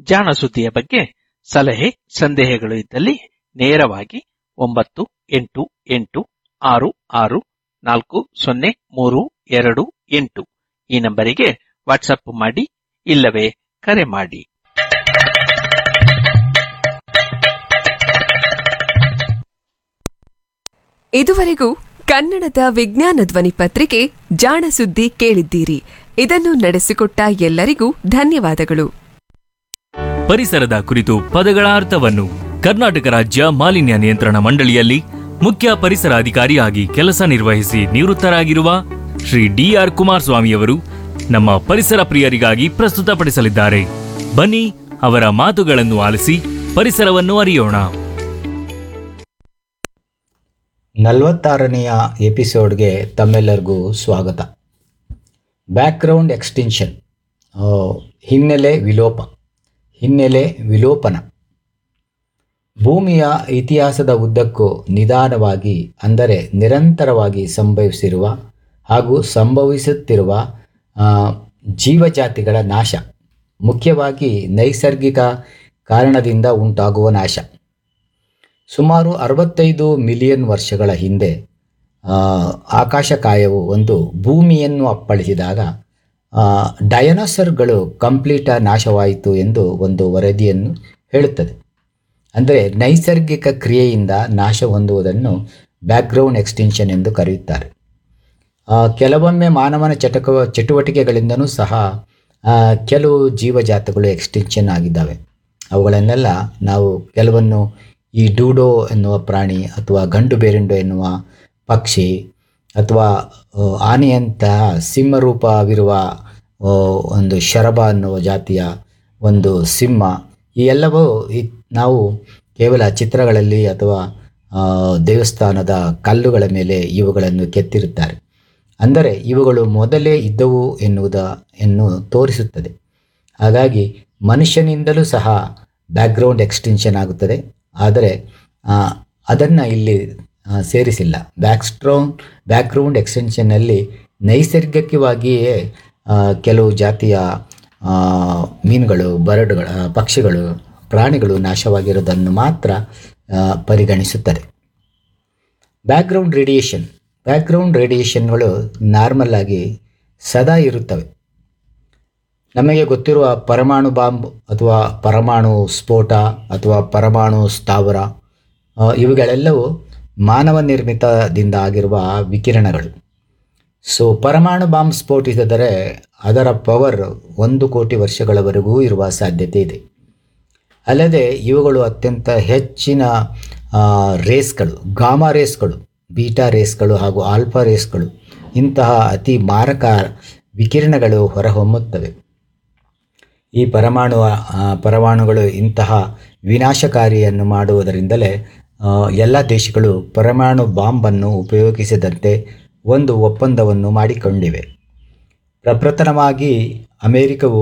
ಜಾಣ ಸುದ್ದಿಯ ಬಗ್ಗೆ ಸಲಹೆ ಸಂದೇಹಗಳು ಇದ್ದಲ್ಲಿ ನೇರವಾಗಿ ಒಂಬತ್ತು ಎಂಟು ಎಂಟು ಆರು ಆರು ನಾಲ್ಕು ಸೊನ್ನೆ ಮೂರು ಎರಡು ಎಂಟು ಈ ನಂಬರಿಗೆ ವಾಟ್ಸಪ್ ಮಾಡಿ ಇಲ್ಲವೇ ಕರೆ ಮಾಡಿ ಇದುವರೆಗೂ ಕನ್ನಡದ ವಿಜ್ಞಾನ ಧ್ವನಿ ಪತ್ರಿಕೆ ಜಾಣ ಸುದ್ದಿ ಕೇಳಿದ್ದೀರಿ ಇದನ್ನು ನಡೆಸಿಕೊಟ್ಟ ಎಲ್ಲರಿಗೂ ಧನ್ಯವಾದಗಳು ಪರಿಸರದ ಕುರಿತು ಪದಗಳ ಅರ್ಥವನ್ನು ಕರ್ನಾಟಕ ರಾಜ್ಯ ಮಾಲಿನ್ಯ ನಿಯಂತ್ರಣ ಮಂಡಳಿಯಲ್ಲಿ ಮುಖ್ಯ ಪರಿಸರ ಅಧಿಕಾರಿಯಾಗಿ ಕೆಲಸ ನಿರ್ವಹಿಸಿ ನಿವೃತ್ತರಾಗಿರುವ ಶ್ರೀ ಡಿಆರ್ ಕುಮಾರಸ್ವಾಮಿಯವರು ನಮ್ಮ ಪರಿಸರ ಪ್ರಿಯರಿಗಾಗಿ ಪ್ರಸ್ತುತಪಡಿಸಲಿದ್ದಾರೆ ಬನ್ನಿ ಅವರ ಮಾತುಗಳನ್ನು ಆಲಿಸಿ ಪರಿಸರವನ್ನು ಅರಿಯೋಣ ನಲವತ್ತಾರನೆಯ ಎಪಿಸೋಡ್ಗೆ ತಮ್ಮೆಲ್ಲರಿಗೂ ಸ್ವಾಗತ ಬ್ಯಾಕ್ಗ್ರೌಂಡ್ ಎಕ್ಸ್ಟಿನ್ಷನ್ ಹಿನ್ನೆಲೆ ವಿಲೋಪ ಹಿನ್ನೆಲೆ ವಿಲೋಪನ ಭೂಮಿಯ ಇತಿಹಾಸದ ಉದ್ದಕ್ಕೂ ನಿಧಾನವಾಗಿ ಅಂದರೆ ನಿರಂತರವಾಗಿ ಸಂಭವಿಸಿರುವ ಹಾಗೂ ಸಂಭವಿಸುತ್ತಿರುವ ಆ, ಜೀವಜಾತಿಗಳ ನಾಶ ಮುಖ್ಯವಾಗಿ ನೈಸರ್ಗಿಕ ಕಾರಣದಿಂದ ಉಂಟಾಗುವ ನಾಶ ಸುಮಾರು ಅರವತ್ತೈದು ಮಿಲಿಯನ್ ವರ್ಷಗಳ ಹಿಂದೆ ಆ, ಆಕಾಶಕಾಯವು ಒಂದು ಭೂಮಿಯನ್ನು ಅಪ್ಪಳಿಸಿದಾಗ ಆ, ಡಯನೋಸರ್ಗಳು ಕಂಪ್ಲೀಟ ನಾಶವಾಯಿತು ಎಂದು ಒಂದು ವರದಿಯನ್ನು ಹೇಳುತ್ತದೆ ಅಂದರೆ ನೈಸರ್ಗಿಕ ಕ್ರಿಯೆಯಿಂದ ನಾಶ ಹೊಂದುವುದನ್ನು ಬ್ಯಾಕ್ಗ್ರೌಂಡ್ ಎಕ್ಸ್ಟಿನ್ಷನ್ ಎಂದು ಕರೆಯುತ್ತಾರೆ ಆ, ಕೆಲವೊಮ್ಮೆ ಮಾನವನ ಚಟಕ ಚಟುವಟಿಕೆಗಳಿಂದನೂ ಸಹ ಆ, ಕೆಲವು ಜೀವಜಾತಗಳು ಎಕ್ಸ್ಟಿನ್ಷನ್ ಆಗಿದ್ದಾವೆ ಅವುಗಳನ್ನೆಲ್ಲ ನಾವು ಕೆಲವನ್ನು ಈ ಡೂಡೋ ಎನ್ನುವ ಪ್ರಾಣಿ ಅಥವಾ ಗಂಡು ಬೇರೆಂಡು ಎನ್ನುವ ಪಕ್ಷಿ ಅಥವಾ ಆ, ಆನೆಯಂತಹ ಸಿಂಹರೂಪವಿರುವ ಆ, ಒಂದು ಶರಭ ಅನ್ನುವ ಜಾತಿಯ ಒಂದು ಸಿಂಹ ಈ ಎಲ್ಲವೂ ಈ- ನಾವು ಕೇವಲ ಚಿತ್ರಗಳಲ್ಲಿ ಅಥವಾ ಆ, ದೇವಸ್ಥಾನದ ಕಲ್ಲುಗಳ ಮೇಲೆ ಇವುಗಳನ್ನು ಕೆತ್ತಿರುತ್ತಾರೆ ಅಂದರೆ ಇವುಗಳು ಮೊದಲೇ ಇದ್ದವು ಎನ್ನುವುದ ಎನ್ನು ತೋರಿಸುತ್ತದೆ ಹಾಗಾಗಿ ಮನುಷ್ಯನಿಂದಲೂ ಸಹ ಬ್ಯಾಕ್ಗ್ರೌಂಡ್ ಎಕ್ಸ್ಟೆನ್ಷನ್ ಆಗುತ್ತದೆ ಆದರೆ ಅದನ್ನು ಇಲ್ಲಿ ಆ, ಸೇರಿಸಿಲ್ಲ ಬ್ಯಾಕ್ಸ್ಟ್ರೌಂಡ್ ಬ್ಯಾಕ್ಗ್ರೌಂಡ್ ಎಕ್ಸ್ಟೆನ್ಷನ್ನಲ್ಲಿ ನೈಸರ್ಗಿಕವಾಗಿಯೇ ಆ, ಕೆಲವು ಜಾತಿಯ ಆ, ಮೀನುಗಳು ಬರಡುಗಳ ಆ, ಪಕ್ಷಿಗಳು ಪ್ರಾಣಿಗಳು ನಾಶವಾಗಿರೋದನ್ನು ಮಾತ್ರ ಆ, ಪರಿಗಣಿಸುತ್ತದೆ ಬ್ಯಾಕ್ಗ್ರೌಂಡ್ ರೇಡಿಯೇಷನ್ ಬ್ಯಾಕ್ಗ್ರೌಂಡ್ ರೇಡಿಯೇಷನ್ಗಳು ನಾರ್ಮಲ್ ಆಗಿ ಸದಾ ಇರುತ್ತವೆ ನಮಗೆ ಗೊತ್ತಿರುವ ಪರಮಾಣು ಬಾಂಬ್ ಅಥವಾ ಪರಮಾಣು ಸ್ಫೋಟ ಅಥವಾ ಪರಮಾಣು ಸ್ಥಾವರ ಆ, ಇವುಗಳೆಲ್ಲವೂ ಮಾನವ ನಿರ್ಮಿತದಿಂದ ಆಗಿರುವ ವಿಕಿರಣಗಳು ಸೊ ಪರಮಾಣು ಬಾಂಬ್ ಸ್ಫೋಟಿಸಿದರೆ ಅದರ ಪವರ್ ಒಂದು ಕೋಟಿ ವರ್ಷಗಳವರೆಗೂ ಇರುವ ಸಾಧ್ಯತೆ ಇದೆ ಅಲ್ಲದೆ ಇವುಗಳು ಅತ್ಯಂತ ಹೆಚ್ಚಿನ ಆ, ರೇಸ್ಗಳು ಗಾಮಾ ರೇಸ್ಗಳು ಬೀಟಾ ರೇಸ್ಗಳು ಹಾಗೂ ಆಲ್ಫಾ ರೇಸ್ಗಳು ಇಂತಹ ಅತಿ ಮಾರಕ ವಿಕಿರಣಗಳು ಹೊರಹೊಮ್ಮುತ್ತವೆ ಈ ಪರಮಾಣು ಆ, ಪರಮಾಣುಗಳು ಇಂತಹ ವಿನಾಶಕಾರಿಯನ್ನು ಮಾಡುವುದರಿಂದಲೇ ಆ, ಎಲ್ಲ ದೇಶಗಳು ಪರಮಾಣು ಬಾಂಬನ್ನು ಉಪಯೋಗಿಸದಂತೆ ಒಂದು ಒಪ್ಪಂದವನ್ನು ಮಾಡಿಕೊಂಡಿವೆ ಪ್ರಪ್ರಥಮವಾಗಿ ಅಮೆರಿಕವು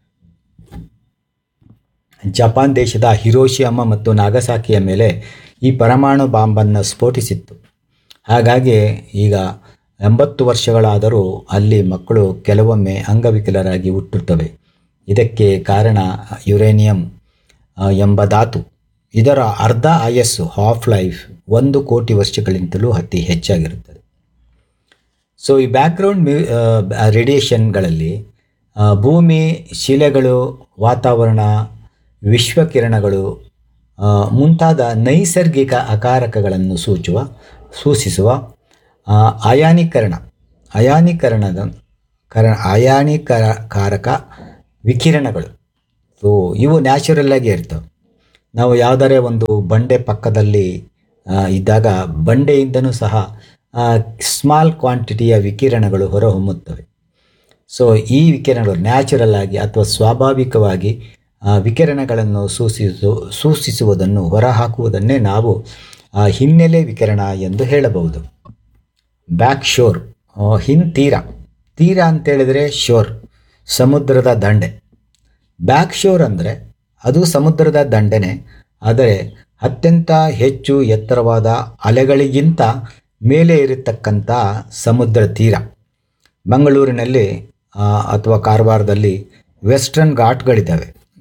ಜಪಾನ್ ದೇಶದ ಹಿರೋಶಿಯಾಮ ಮತ್ತು ನಾಗಸಾಕಿಯ ಮೇಲೆ ಈ ಪರಮಾಣು ಬಾಂಬನ್ನು ಸ್ಫೋಟಿಸಿತ್ತು ಹಾಗಾಗಿ ಈಗ ಎಂಬತ್ತು ವರ್ಷಗಳಾದರೂ ಅಲ್ಲಿ ಮಕ್ಕಳು ಕೆಲವೊಮ್ಮೆ ಅಂಗವಿಕಲರಾಗಿ ಹುಟ್ಟುತ್ತವೆ ಇದಕ್ಕೆ ಕಾರಣ ಯುರೇನಿಯಂ ಆ, ಎಂಬ ಧಾತು ಇದರ ಅರ್ಧ ಆಯಸ್ಸು ಹಾಫ್ ಲೈಫ್ ಒಂದು ಕೋಟಿ ವರ್ಷಗಳಿಂತಲೂ ಅತಿ ಹೆಚ್ಚಾಗಿರುತ್ತದೆ ಸೊ ಈ ಬ್ಯಾಕ್ಗ್ರೌಂಡ್ ಮ್ಯೂ ರೇಡಿಯೇಷನ್ಗಳಲ್ಲಿ ಆ, ಭೂಮಿ ಶಿಲೆಗಳು ವಾತಾವರಣ ವಿಶ್ವಕಿರಣಗಳು ಆ, ಮುಂತಾದ ನೈಸರ್ಗಿಕ ಅಕಾರಕಗಳನ್ನು ಸೂಚುವ ಸೂಚಿಸುವ ಆ, ಅಯಾನೀಕರಣ ಅಯಾನೀಕರಣದ ಕರ ಅಯಾನೀಕರಕಾರಕ ವಿಕಿರಣಗಳು ಸೊ ಇವು ನ್ಯಾಚುರಲ್ ಆಗಿ ಇರ್ತವೆ ನಾವು ಯಾವುದಾರೇ ಒಂದು ಬಂಡೆ ಪಕ್ಕದಲ್ಲಿ ಆ, ಇದ್ದಾಗ ಬಂಡೆಯಿಂದನೂ ಸಹ ಸ್ಮಾಲ್ ಕ್ವಾಂಟಿಟಿಯ ವಿಕಿರಣಗಳು ಹೊರಹೊಮ್ಮುತ್ತವೆ ಸೊ ಈ ವಿಕಿರಣಗಳು ನ್ಯಾಚುರಲ್ ಆಗಿ ಅಥವಾ ಸ್ವಾಭಾವಿಕವಾಗಿ ಆ, ವಿಕಿರಣಗಳನ್ನು ಸೂಚಿಸು ಸೂಚಿಸುವುದನ್ನು ಹೊರಹಾಕುವುದನ್ನೇ ನಾವು ಆ, ಹಿನ್ನೆಲೆ ವಿಕಿರಣ ಎಂದು ಹೇಳಬಹುದು ಬ್ಯಾಕ್ ಶೋರ್ ಹಿನ್ ತೀರ ತೀರ ಅಂತೇಳಿದರೆ ಶೋರ್ ಸಮುದ್ರದ ದಂಡೆ ಬ್ಯಾಕ್ ಶೋರ್ ಅಂದರೆ ಅದು ಸಮುದ್ರದ ದಂಡೆನೆ ಆದರೆ ಅತ್ಯಂತ ಹೆಚ್ಚು ಎತ್ತರವಾದ ಅಲೆಗಳಿಗಿಂತ ಮೇಲೆ ಇರತಕ್ಕಂಥ ಸಮುದ್ರ ತೀರ ಮಂಗಳೂರಿನಲ್ಲಿ ಆ, ಅಥವಾ ಕಾರವಾರದಲ್ಲಿ ವೆಸ್ಟರ್ನ್ ಘಾಟ್ಗಳಿದ್ದಾವೆ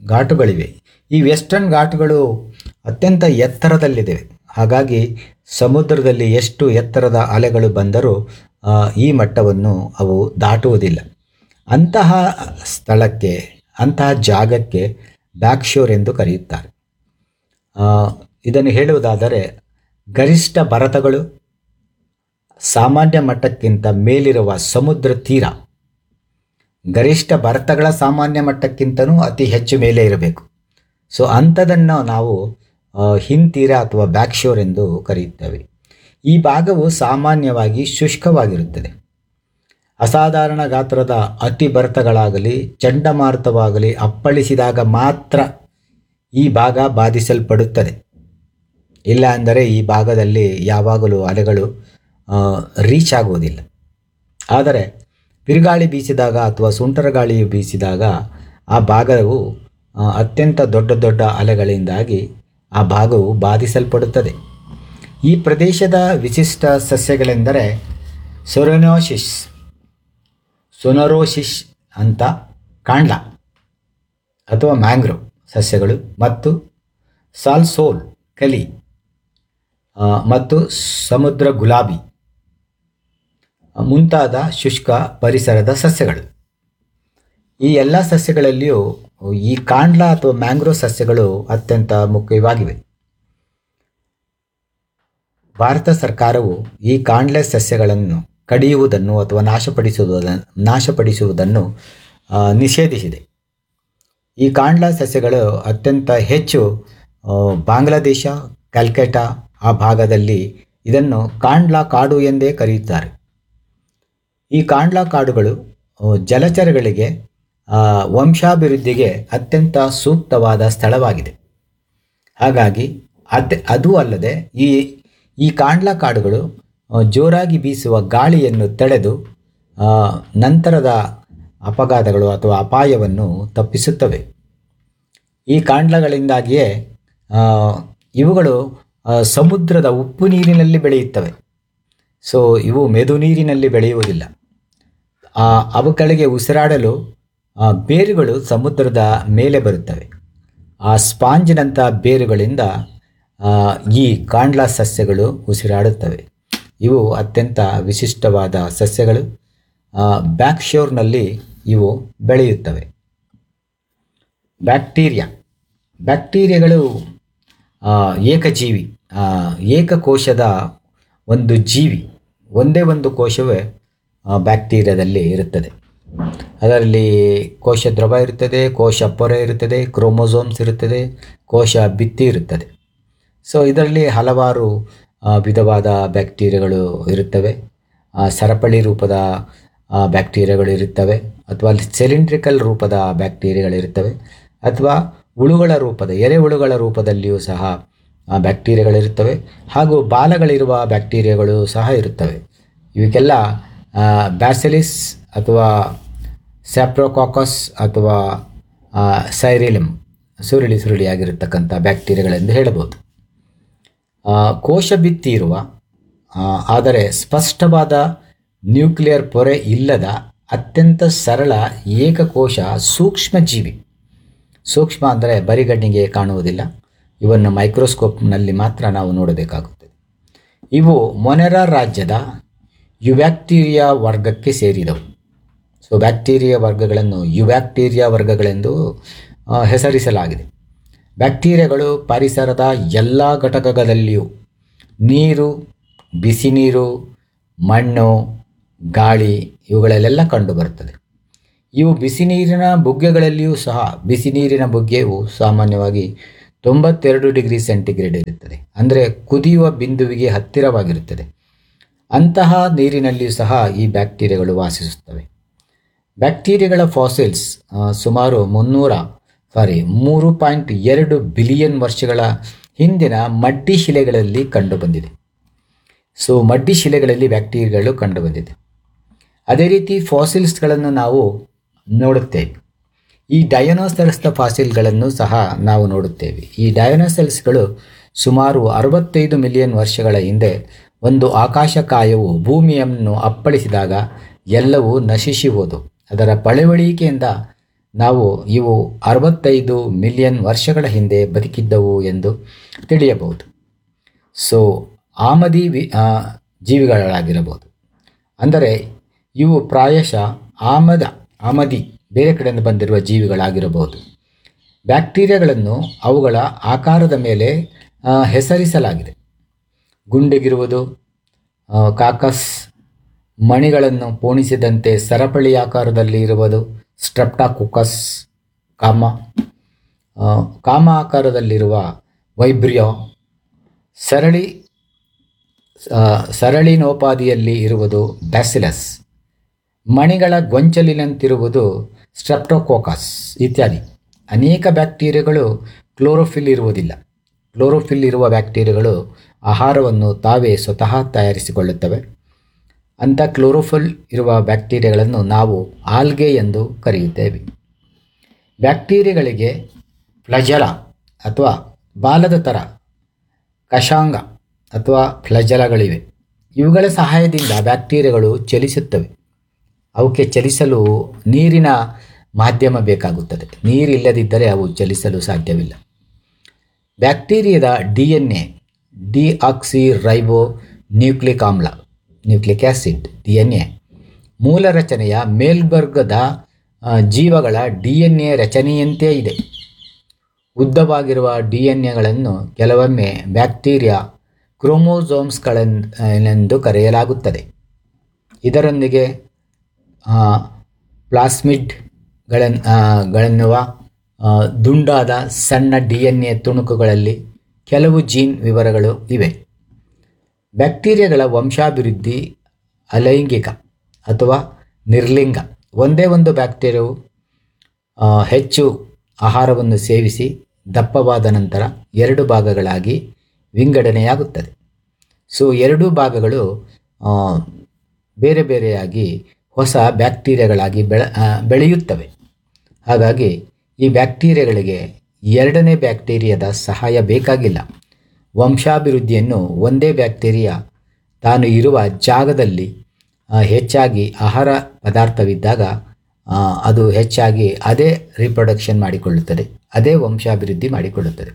ಘಾಟುಗಳಿವೆ ಈ ವೆಸ್ಟರ್ನ್ ಘಾಟುಗಳು ಅತ್ಯಂತ ಎತ್ತರದಲ್ಲಿದೆ ಹಾಗಾಗಿ ಸಮುದ್ರದಲ್ಲಿ ಎಷ್ಟು ಎತ್ತರದ ಅಲೆಗಳು ಬಂದರೂ ಆ, ಈ ಮಟ್ಟವನ್ನು ಅವು ದಾಟುವುದಿಲ್ಲ ಅಂತಹ ಸ್ಥಳಕ್ಕೆ ಅಂತಹ ಜಾಗಕ್ಕೆ ಬ್ಯಾಕ್ಶೋರ್ ಎಂದು ಕರೆಯುತ್ತಾರೆ ಆ, ಇದನ್ನು ಹೇಳುವುದಾದರೆ ಗರಿಷ್ಠ ಭರತಗಳು ಸಾಮಾನ್ಯ ಮಟ್ಟಕ್ಕಿಂತ ಮೇಲಿರುವ ಸಮುದ್ರ ತೀರ ಗರಿಷ್ಠ ಭರತಗಳ ಸಾಮಾನ್ಯ ಮಟ್ಟಕ್ಕಿಂತನೂ ಅತಿ ಹೆಚ್ಚು ಮೇಲೆ ಇರಬೇಕು ಸೊ ಅಂಥದನ್ನು ನಾವು ಆ, ಹಿಂತೀರ ಅಥವಾ ಬ್ಯಾಕ್ಶೋರ್ ಎಂದು ಕರೆಯುತ್ತೇವೆ ಈ ಭಾಗವು ಸಾಮಾನ್ಯವಾಗಿ ಶುಷ್ಕವಾಗಿರುತ್ತದೆ ಅಸಾಧಾರಣ ಗಾತ್ರದ ಅತಿ ಭರತಗಳಾಗಲಿ ಚಂಡಮಾರುತವಾಗಲಿ ಅಪ್ಪಳಿಸಿದಾಗ ಮಾತ್ರ ಈ ಭಾಗ ಬಾಧಿಸಲ್ಪಡುತ್ತದೆ ಇಲ್ಲ ಅಂದರೆ ಈ ಭಾಗದಲ್ಲಿ ಯಾವಾಗಲೂ ಅಲೆಗಳು ರೀಚ್ ಆಗುವುದಿಲ್ಲ ಆದರೆ ಬಿರುಗಾಳಿ ಬೀಸಿದಾಗ ಅಥವಾ ಸುಂಟರ ಗಾಳಿಯು ಬೀಸಿದಾಗ ಆ ಭಾಗವು ಆ, ಅತ್ಯಂತ ದೊಡ್ಡ ದೊಡ್ಡ ಅಲೆಗಳಿಂದಾಗಿ ಆ ಭಾಗವು ಬಾಧಿಸಲ್ಪಡುತ್ತದೆ ಈ ಪ್ರದೇಶದ ವಿಶಿಷ್ಟ ಸಸ್ಯಗಳೆಂದರೆ ಸೊರೊನೋಸಿಸ್ ಸೊನೊರೋಸಿಸ್ ಅಂತ ಕಾಂಡ್ಲ ಅಥವಾ ಮ್ಯಾಂಗ್ರೋವ್ ಸಸ್ಯಗಳು ಮತ್ತು ಸಾಲ್ಸೋಲ್ ಕಲಿ ಆ, ಮತ್ತು ಸಮುದ್ರ ಗುಲಾಬಿ ಮುಂತಾದ ಶುಷ್ಕ ಪರಿಸರದ ಸಸ್ಯಗಳು ಈ ಎಲ್ಲ ಸಸ್ಯಗಳಲ್ಲಿಯೂ ಈ ಕಾಂಡ್ಲ ಅಥವಾ ಮ್ಯಾಂಗ್ರೋವ್ ಸಸ್ಯಗಳು ಅತ್ಯಂತ ಮುಖ್ಯವಾಗಿವೆ ಭಾರತ ಸರ್ಕಾರವು ಈ ಕಾಂಡ್ಲೆ ಸಸ್ಯಗಳನ್ನು ಕಡಿಯುವುದನ್ನು ಅಥವಾ ನಾಶಪಡಿಸುವುದನ್ನು ನಾಶಪಡಿಸುವುದನ್ನು ಆ, ನಿಷೇಧಿಸಿದೆ ಈ ಕಾಂಡ್ಲ ಸಸ್ಯಗಳು ಅತ್ಯಂತ ಹೆಚ್ಚು ಆ, ಬಾಂಗ್ಲಾದೇಶ ಕಲ್ಕಟಾ ಆ ಭಾಗದಲ್ಲಿ ಇದನ್ನು ಕಾಂಡ್ಲಾ ಕಾಡು ಎಂದೇ ಕರೆಯುತ್ತಾರೆ ಈ ಕಾಂಡ್ಲಾ ಕಾಡುಗಳು ಆ, ಜಲಚರಗಳಿಗೆ ಆ, ವಂಶಾಭಿವೃದ್ಧಿಗೆ ಅತ್ಯಂತ ಸೂಕ್ತವಾದ ಸ್ಥಳವಾಗಿದೆ ಹಾಗಾಗಿ ಅದ್ ಅದು ಅಲ್ಲದೆ ಈ ಈ ಕಾಂಡ್ಲಾ ಕಾಡುಗಳು ಆ, ಜೋರಾಗಿ ಬೀಸುವ ಗಾಳಿಯನ್ನು ತಡೆದು ಆ, ನಂತರದ ಅಪಘಾತಗಳು ಅಥವಾ ಅಪಾಯವನ್ನು ತಪ್ಪಿಸುತ್ತವೆ ಈ ಕಾಂಡ್ಲಗಳಿಂದಾಗಿಯೇ ಆ, ಇವುಗಳು ಆ, ಸಮುದ್ರದ ಉಪ್ಪು ನೀರಿನಲ್ಲಿ ಬೆಳೆಯುತ್ತವೆ ಸೊ ಇವು ಮೆದು ನೀರಿನಲ್ಲಿ ಬೆಳೆಯುವುದಿಲ್ಲ ಆ, ಅವುಗಳಿಗೆ ಉಸಿರಾಡಲು ಆ, ಬೇರುಗಳು ಸಮುದ್ರದ ಮೇಲೆ ಬರುತ್ತವೆ ಆ ಸ್ಪಾಂಜಿನಂಥ ಬೇರುಗಳಿಂದ ಆ, ಈ ಕಾಂಡ್ಲಾ ಸಸ್ಯಗಳು ಉಸಿರಾಡುತ್ತವೆ ಇವು ಅತ್ಯಂತ ವಿಶಿಷ್ಟವಾದ ಸಸ್ಯಗಳು ಬ್ಯಾಕ್ಶೋರ್ನಲ್ಲಿ ಇವು ಬೆಳೆಯುತ್ತವೆ ಬ್ಯಾಕ್ಟೀರಿಯಾ ಬ್ಯಾಕ್ಟೀರಿಯಾಗಳು ಆ, ಏಕಜೀವಿ ಆ, ಏಕಕೋಶದ ಒಂದು ಜೀವಿ ಒಂದೇ ಒಂದು ಕೋಶವೇ ಆ, ಬ್ಯಾಕ್ಟೀರಿಯಾದಲ್ಲಿ ಇರುತ್ತದೆ ಅದರಲ್ಲಿ ಕೋಶ ದ್ರವ ಇರುತ್ತದೆ ಕೋಶ ಪೊರೆ ಇರುತ್ತದೆ ಕ್ರೋಮೋಸೋಮ್ಸ್ ಇರುತ್ತದೆ ಕೋಶ ಭಿತ್ತಿ ಇರುತ್ತದೆ ಸೊ ಇದರಲ್ಲಿ ಹಲವಾರು ಆ, ವಿಧವಾದ ಬ್ಯಾಕ್ಟೀರಿಯಾಗಳು ಇರುತ್ತವೆ ಆ, ಸರಪಳಿ ರೂಪದ ಆ, ಬ್ಯಾಕ್ಟೀರಿಯಾಗಳು ಇರುತ್ತವೆ ಅಥವಾ ಸಿಲಿಂಡ್ರಿಕಲ್ ರೂಪದ ಬ್ಯಾಕ್ಟೀರಿಯಾಗಳಿರುತ್ತವೆ ಅಥವಾ ಹುಳುಗಳ ರೂಪದ ಎರೆಹುಳುಗಳ ರೂಪದಲ್ಲಿಯೂ ಸಹ ಆ, ಬ್ಯಾಕ್ಟೀರಿಯಾಗಳಿರುತ್ತವೆ ಹಾಗೂ ಬಾಲಗಳಿರುವ ಬ್ಯಾಕ್ಟೀರಿಯಾಗಳು ಸಹ ಇರುತ್ತವೆ ಇವಕ್ಕೆಲ್ಲ ಬ್ಯಾಸಿಲಿಸ್ ಅಥವಾ ಸ್ಯಾಪ್ರೋಕಾಕಸ್ ಅಥವಾ ಸೈರಿಲಿಮ್ ಸುರುಳಿ ಸುರುಳಿಯಾಗಿರತಕ್ಕಂಥ ಬ್ಯಾಕ್ಟೀರಿಯಾಗಳೆಂದು ಹೇಳಬಹುದು ಆ, ಕೋಶ ಭಿತ್ತಿ ಇರುವ ಆ, ಆದರೆ ಸ್ಪಷ್ಟವಾದ ನ್ಯೂಕ್ಲಿಯರ್ ಪೊರೆ ಇಲ್ಲದ ಅತ್ಯಂತ ಸರಳ ಏಕಕೋಶ ಸೂಕ್ಷ್ಮ ಜೀವಿ ಸೂಕ್ಷ್ಮ ಅಂದರೆ ಬರಿಗಣ್ಣಿಗೆ ಕಾಣುವುದಿಲ್ಲ ಇವನ್ನು ಮೈಕ್ರೋಸ್ಕೋಪ್ನಲ್ಲಿ ಮಾತ್ರ ನಾವು ನೋಡಬೇಕಾಗುತ್ತದೆ ಇವು ಮೊನೆರಾ ರಾಜ್ಯದ ಯುಬ್ಯಾಕ್ಟೀರಿಯಾ ವರ್ಗಕ್ಕೆ ಸೇರಿದವು ಸೊ ಬ್ಯಾಕ್ಟೀರಿಯಾ ವರ್ಗಗಳನ್ನು ಯುಬ್ಯಾಕ್ಟೀರಿಯಾ ವರ್ಗಗಳೆಂದು ಆ, ಹೆಸರಿಸಲಾಗಿದೆ ಬ್ಯಾಕ್ಟೀರಿಯಾಗಳು ಪರಿಸರದ ಎಲ್ಲ ಘಟಕಗಳಲ್ಲಿಯೂ ನೀರು ಬಿಸಿ ನೀರು ಮಣ್ಣು ಗಾಳಿ ಇವುಗಳಲ್ಲೆಲ್ಲ ಕಂಡುಬರುತ್ತದೆ ಇವು ಬಿಸಿ ನೀರಿನ ಬುಗ್ಗೆಗಳಲ್ಲಿಯೂ ಸಹ ಬಿಸಿ ನೀರಿನ ಬುಗ್ಗೆಯು ಸಾಮಾನ್ಯವಾಗಿ ತೊಂಬತ್ತೆರಡು ಡಿಗ್ರಿ ಸೆಂಟಿಗ್ರೇಡ್ ಇರುತ್ತದೆ ಅಂದರೆ ಕುದಿಯುವ ಬಿಂದುವಿಗೆ ಹತ್ತಿರವಾಗಿರುತ್ತದೆ ಅಂತಹ ನೀರಿನಲ್ಲಿಯೂ ಸಹ ಈ ಬ್ಯಾಕ್ಟೀರಿಯಾಗಳು ವಾಸಿಸುತ್ತವೆ ಬ್ಯಾಕ್ಟೀರಿಯಾಗಳ ಫಾಸಿಲ್ಸ್ ಆ, ಸುಮಾರು ಮುನ್ನೂರ ಸಾರಿ ಮೂರು ಪಾಯಿಂಟ್ ಎರಡು ಬಿಲಿಯನ್ ವರ್ಷಗಳ ಹಿಂದಿನ ಮಡ್ಡಿ ಶಿಲೆಗಳಲ್ಲಿ ಕಂಡುಬಂದಿದೆ ಸೊ ಮಡ್ಡಿ ಶಿಲೆಗಳಲ್ಲಿ ಬ್ಯಾಕ್ಟೀರಿಯಾಗಳು ಕಂಡುಬಂದಿದೆ ಅದೇ ರೀತಿ ಫಾಸಿಲ್ಸ್ಗಳನ್ನು ನಾವು ನೋಡುತ್ತೇವೆ ಈ ಡಯೋನೋಸೆಲ್ಸ್ನ ಫಾಸಿಲ್ಗಳನ್ನು ಸಹ ನಾವು ನೋಡುತ್ತೇವೆ ಈ ಡಯೋನೋಸೆಲ್ಸ್ಗಳು ಸುಮಾರು ಅರವತ್ತೈದು ಮಿಲಿಯನ್ ವರ್ಷಗಳ ಹಿಂದೆ ಒಂದು ಆಕಾಶಕಾಯವು ಭೂಮಿಯನ್ನು ಅಪ್ಪಳಿಸಿದಾಗ ಎಲ್ಲವೂ ನಶಿಸಿ ಹೋದವು ಅದರ ಪಳವಳಿಕೆಯಿಂದ ನಾವು ಇವು ಅರವತ್ತೈದು ಮಿಲಿಯನ್ ವರ್ಷಗಳ ಹಿಂದೆ ಬದುಕಿದ್ದವು ಎಂದು ತಿಳಿಯಬಹುದು ಸೊ ಆಮದಿ ವಿ ಆ, ಜೀವಿಗಳಾಗಿರಬಹುದು ಅಂದರೆ ಇವು ಪ್ರಾಯಶಃ ಆಮದ ಆಮದಿ ಬೇರೆ ಕಡೆಯಿಂದ ಬಂದಿರುವ ಜೀವಿಗಳಾಗಿರಬಹುದು ಬ್ಯಾಕ್ಟೀರಿಯಾಗಳನ್ನು ಅವುಗಳ ಆಕಾರದ ಮೇಲೆ ಆ, ಹೆಸರಿಸಲಾಗಿದೆ ಗುಂಡಿಗಿರುವುದು ಆ, ಕಾಕಸ್ ಮಣಿಗಳನ್ನು ಪೋಣಿಸಿದಂತೆ ಸರಪಳಿ ಆಕಾರದಲ್ಲಿ ಇರುವುದು ಸ್ಟ್ರೆಪ್ಟಾಕುಕಸ್ ಕಾಮ ಆ, ಕಾಮ ಆಕಾರದಲ್ಲಿರುವ ವೈಬ್ರಿಯೋ ಸರಳಿ ಆ, ಸರಳಿನೋಪಾದಿಯಲ್ಲಿ ಇರುವುದು ಬ್ಯಾಸಿಲಸ್ ಮಣಿಗಳ ಗೊಂಚಲಿನಂತಿರುವುದು ಸ್ಟ್ರೆಪ್ಟೋಕೋಕಸ್ ಇತ್ಯಾದಿ ಅನೇಕ ಬ್ಯಾಕ್ಟೀರಿಯಾಗಳು ಕ್ಲೋರೋಫಿಲ್ ಇರುವುದಿಲ್ಲ ಕ್ಲೋರೋಫಿಲ್ ಇರುವ ಬ್ಯಾಕ್ಟೀರಿಯಾಗಳು ಆಹಾರವನ್ನು ತಾವೇ ಸ್ವತಃ ತಯಾರಿಸಿಕೊಳ್ಳುತ್ತವೆ ಅಂಥ ಕ್ಲೋರೋಫಿಲ್ ಇರುವ ಬ್ಯಾಕ್ಟೀರಿಯಾಗಳನ್ನು ನಾವು ಆಲ್ಗೆ ಎಂದು ಕರೆಯುತ್ತೇವೆ ಬ್ಯಾಕ್ಟೀರಿಯಾಗಳಿಗೆ ಫ್ಲಜಲ ಅಥವಾ ಬಾಲದ ಥರ ಕಷಾಂಗ ಅಥವಾ ಫ್ಲಜಲಗಳಿವೆ ಇವುಗಳ ಸಹಾಯದಿಂದ ಬ್ಯಾಕ್ಟೀರಿಯಾಗಳು ಚಲಿಸುತ್ತವೆ ಅವಕ್ಕೆ ಚಲಿಸಲು ನೀರಿನ ಮಾಧ್ಯಮ ಬೇಕಾಗುತ್ತದೆ ನೀರಿಲ್ಲದಿದ್ದರೆ ಅವು ಚಲಿಸಲು ಸಾಧ್ಯವಿಲ್ಲ ಬ್ಯಾಕ್ಟೀರಿಯಾದ D N A deoxyribonucleic ಆಮ್ಲ nucleic acid D N A ಮೂಲ ರಚನೆಯ ಮೇಲ್ವರ್ಗದ ಆ, ಜೀವಗಳ ಡಿ ಎನ್ ಎ ರಚನೆಯಂತೆ ಇದೆ ಉದ್ದವಾಗಿರುವ ಡಿ ಎನ್ ಎಗಳನ್ನು ಕೆಲವೊಮ್ಮೆ ಬ್ಯಾಕ್ಟೀರಿಯಾ ಕ್ರೋಮೋಸೋಮ್ಸ್ಗಳೆಂದು ಕರೆಯಲಾಗುತ್ತದೆ ಇದರೊಂದಿಗೆ ಆ, ಪ್ಲಾಸ್ಮಿಡ್ಗಳನ್ ಆ, ಗಳನ್ನುವ ಆ, ದುಂಡಾದ ಸಣ್ಣ ಡಿ ಎನ್ ಎ ತುಣುಕುಗಳಲ್ಲಿ ಕೆಲವು ಜೀನ್ ವಿವರಗಳು ಇವೆ ಬ್ಯಾಕ್ಟೀರಿಯಾಗಳ ವಂಶಾಭಿವೃದ್ಧಿ ಅಲೈಂಗಿಕ ಅಥವಾ ನಿರ್ಲಿಂಗ ಒಂದೇ ಒಂದು ಬ್ಯಾಕ್ಟೀರಿಯಾವು ಆ, ಹೆಚ್ಚು ಆಹಾರವನ್ನು ಸೇವಿಸಿ ದಪ್ಪವಾದ ನಂತರ ಎರಡು ಭಾಗಗಳಾಗಿ ವಿಂಗಡಣೆಯಾಗುತ್ತದೆ ಸೊ ಎರಡೂ ಭಾಗಗಳು ಆ, ಬೇರೆ ಬೇರೆಯಾಗಿ ಹೊಸ ಬ್ಯಾಕ್ಟೀರಿಯಾಗಳಾಗಿ ಬೆಳ ಆ, ಬೆಳೆಯುತ್ತವೆ ಹಾಗಾಗಿ ಈ ಬ್ಯಾಕ್ಟೀರಿಯಾಗಳಿಗೆ ಎರಡನೇ ಬ್ಯಾಕ್ಟೀರಿಯಾದ ಸಹಾಯ ಬೇಕಾಗಿಲ್ಲ ವಂಶಾಭಿವೃದ್ಧಿಯನ್ನು ಒಂದೇ ಬ್ಯಾಕ್ಟೀರಿಯಾ ತಾನು ಇರುವ ಜಾಗದಲ್ಲಿ ಆ, ಹೆಚ್ಚಾಗಿ ಆಹಾರ ಪದಾರ್ಥವಿದ್ದಾಗ ಆ, ಅದು ಹೆಚ್ಚಾಗಿ ಅದೇ ರಿಪ್ರೊಡಕ್ಷನ್ ಮಾಡಿಕೊಳ್ಳುತ್ತದೆ ಅದೇ ವಂಶಾಭಿವೃದ್ಧಿ ಮಾಡಿಕೊಳ್ಳುತ್ತದೆ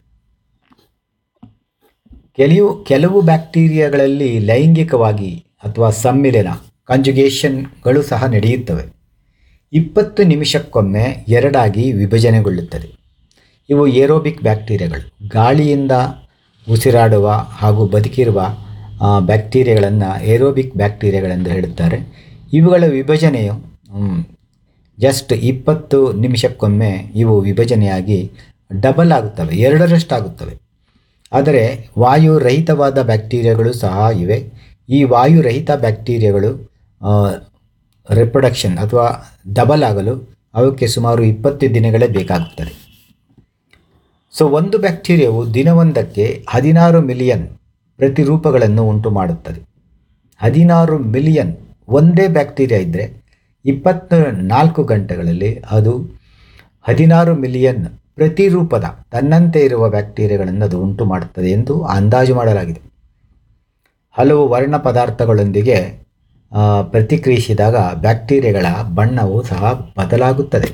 ಕೆಲವು ಕೆಲವು ಬ್ಯಾಕ್ಟೀರಿಯಾಗಳಲ್ಲಿ ಲೈಂಗಿಕವಾಗಿ ಅಥವಾ ಸಮ್ಮಿಲನ ಕಂಜುಗೇಷನ್ಗಳು ಸಹ ನಡೆಯುತ್ತವೆ ಇಪ್ಪತ್ತು ನಿಮಿಷಕ್ಕೊಮ್ಮೆ ಎರಡಾಗಿ ವಿಭಜನೆಗೊಳ್ಳುತ್ತದೆ ಇವು ಏರೋಬಿಕ್ ಬ್ಯಾಕ್ಟೀರಿಯಾಗಳು ಗಾಳಿಯಿಂದ ಉಸಿರಾಡುವ ಹಾಗೂ ಬದುಕಿರುವ ಆ, ಬ್ಯಾಕ್ಟೀರಿಯಾಗಳನ್ನು ಏರೋಬಿಕ್ ಬ್ಯಾಕ್ಟೀರಿಯಾಗಳೆಂದು ಹೇಳುತ್ತಾರೆ ಇವುಗಳ ವಿಭಜನೆಯು ಮ್, ಜಸ್ಟ್ ಇಪ್ಪತ್ತು ನಿಮಿಷಕ್ಕೊಮ್ಮೆ ಇವು ವಿಭಜನೆಯಾಗಿ ಡಬಲ್ ಆಗುತ್ತವೆ ಎರಡರಷ್ಟಾಗುತ್ತವೆ ಆದರೆ ವಾಯುರಹಿತವಾದ ಬ್ಯಾಕ್ಟೀರಿಯಾಗಳು ಸಹ ಇವೆ ಈ ವಾಯುರಹಿತ ಬ್ಯಾಕ್ಟೀರಿಯಾಗಳು ರಿಪ್ರೊಡಕ್ಷನ್ ಅಥವಾ ಡಬಲ್ ಆಗಲು ಅವಕ್ಕೆ ಸುಮಾರು ಇಪ್ಪತ್ತು ದಿನಗಳೇ ಬೇಕಾಗುತ್ತದೆ ಸೊ ಒಂದು ಬ್ಯಾಕ್ಟೀರಿಯಾವು ದಿನವೊಂದಕ್ಕೆ ಹದಿನಾರು ಮಿಲಿಯನ್ ಪ್ರತಿರೂಪಗಳನ್ನು ಉಂಟು ಮಾಡುತ್ತದೆ ಹದಿನಾರು ಮಿಲಿಯನ್ ಒಂದೇ ಬ್ಯಾಕ್ಟೀರಿಯಾ ಇದ್ದರೆ ಇಪ್ಪತ್ತ ನಾಲ್ಕು ಗಂಟೆಗಳಲ್ಲಿ ಅದು ಹದಿನಾರು ಮಿಲಿಯನ್ ಪ್ರತಿರೂಪದ ತನ್ನಂತೆ ಇರುವ ಬ್ಯಾಕ್ಟೀರಿಯಾಗಳನ್ನು ಅದು ಉಂಟು ಮಾಡುತ್ತದೆ ಎಂದು ಅಂದಾಜು ಮಾಡಲಾಗಿದೆ ಹಲವು ವರ್ಣ ಪದಾರ್ಥಗಳೊಂದಿಗೆ ಆ, ಪ್ರತಿಕ್ರಿಯಿಸಿದಾಗ ಬ್ಯಾಕ್ಟೀರಿಯಾಗಳ ಬಣ್ಣವು ಸಹ ಬದಲಾಗುತ್ತದೆ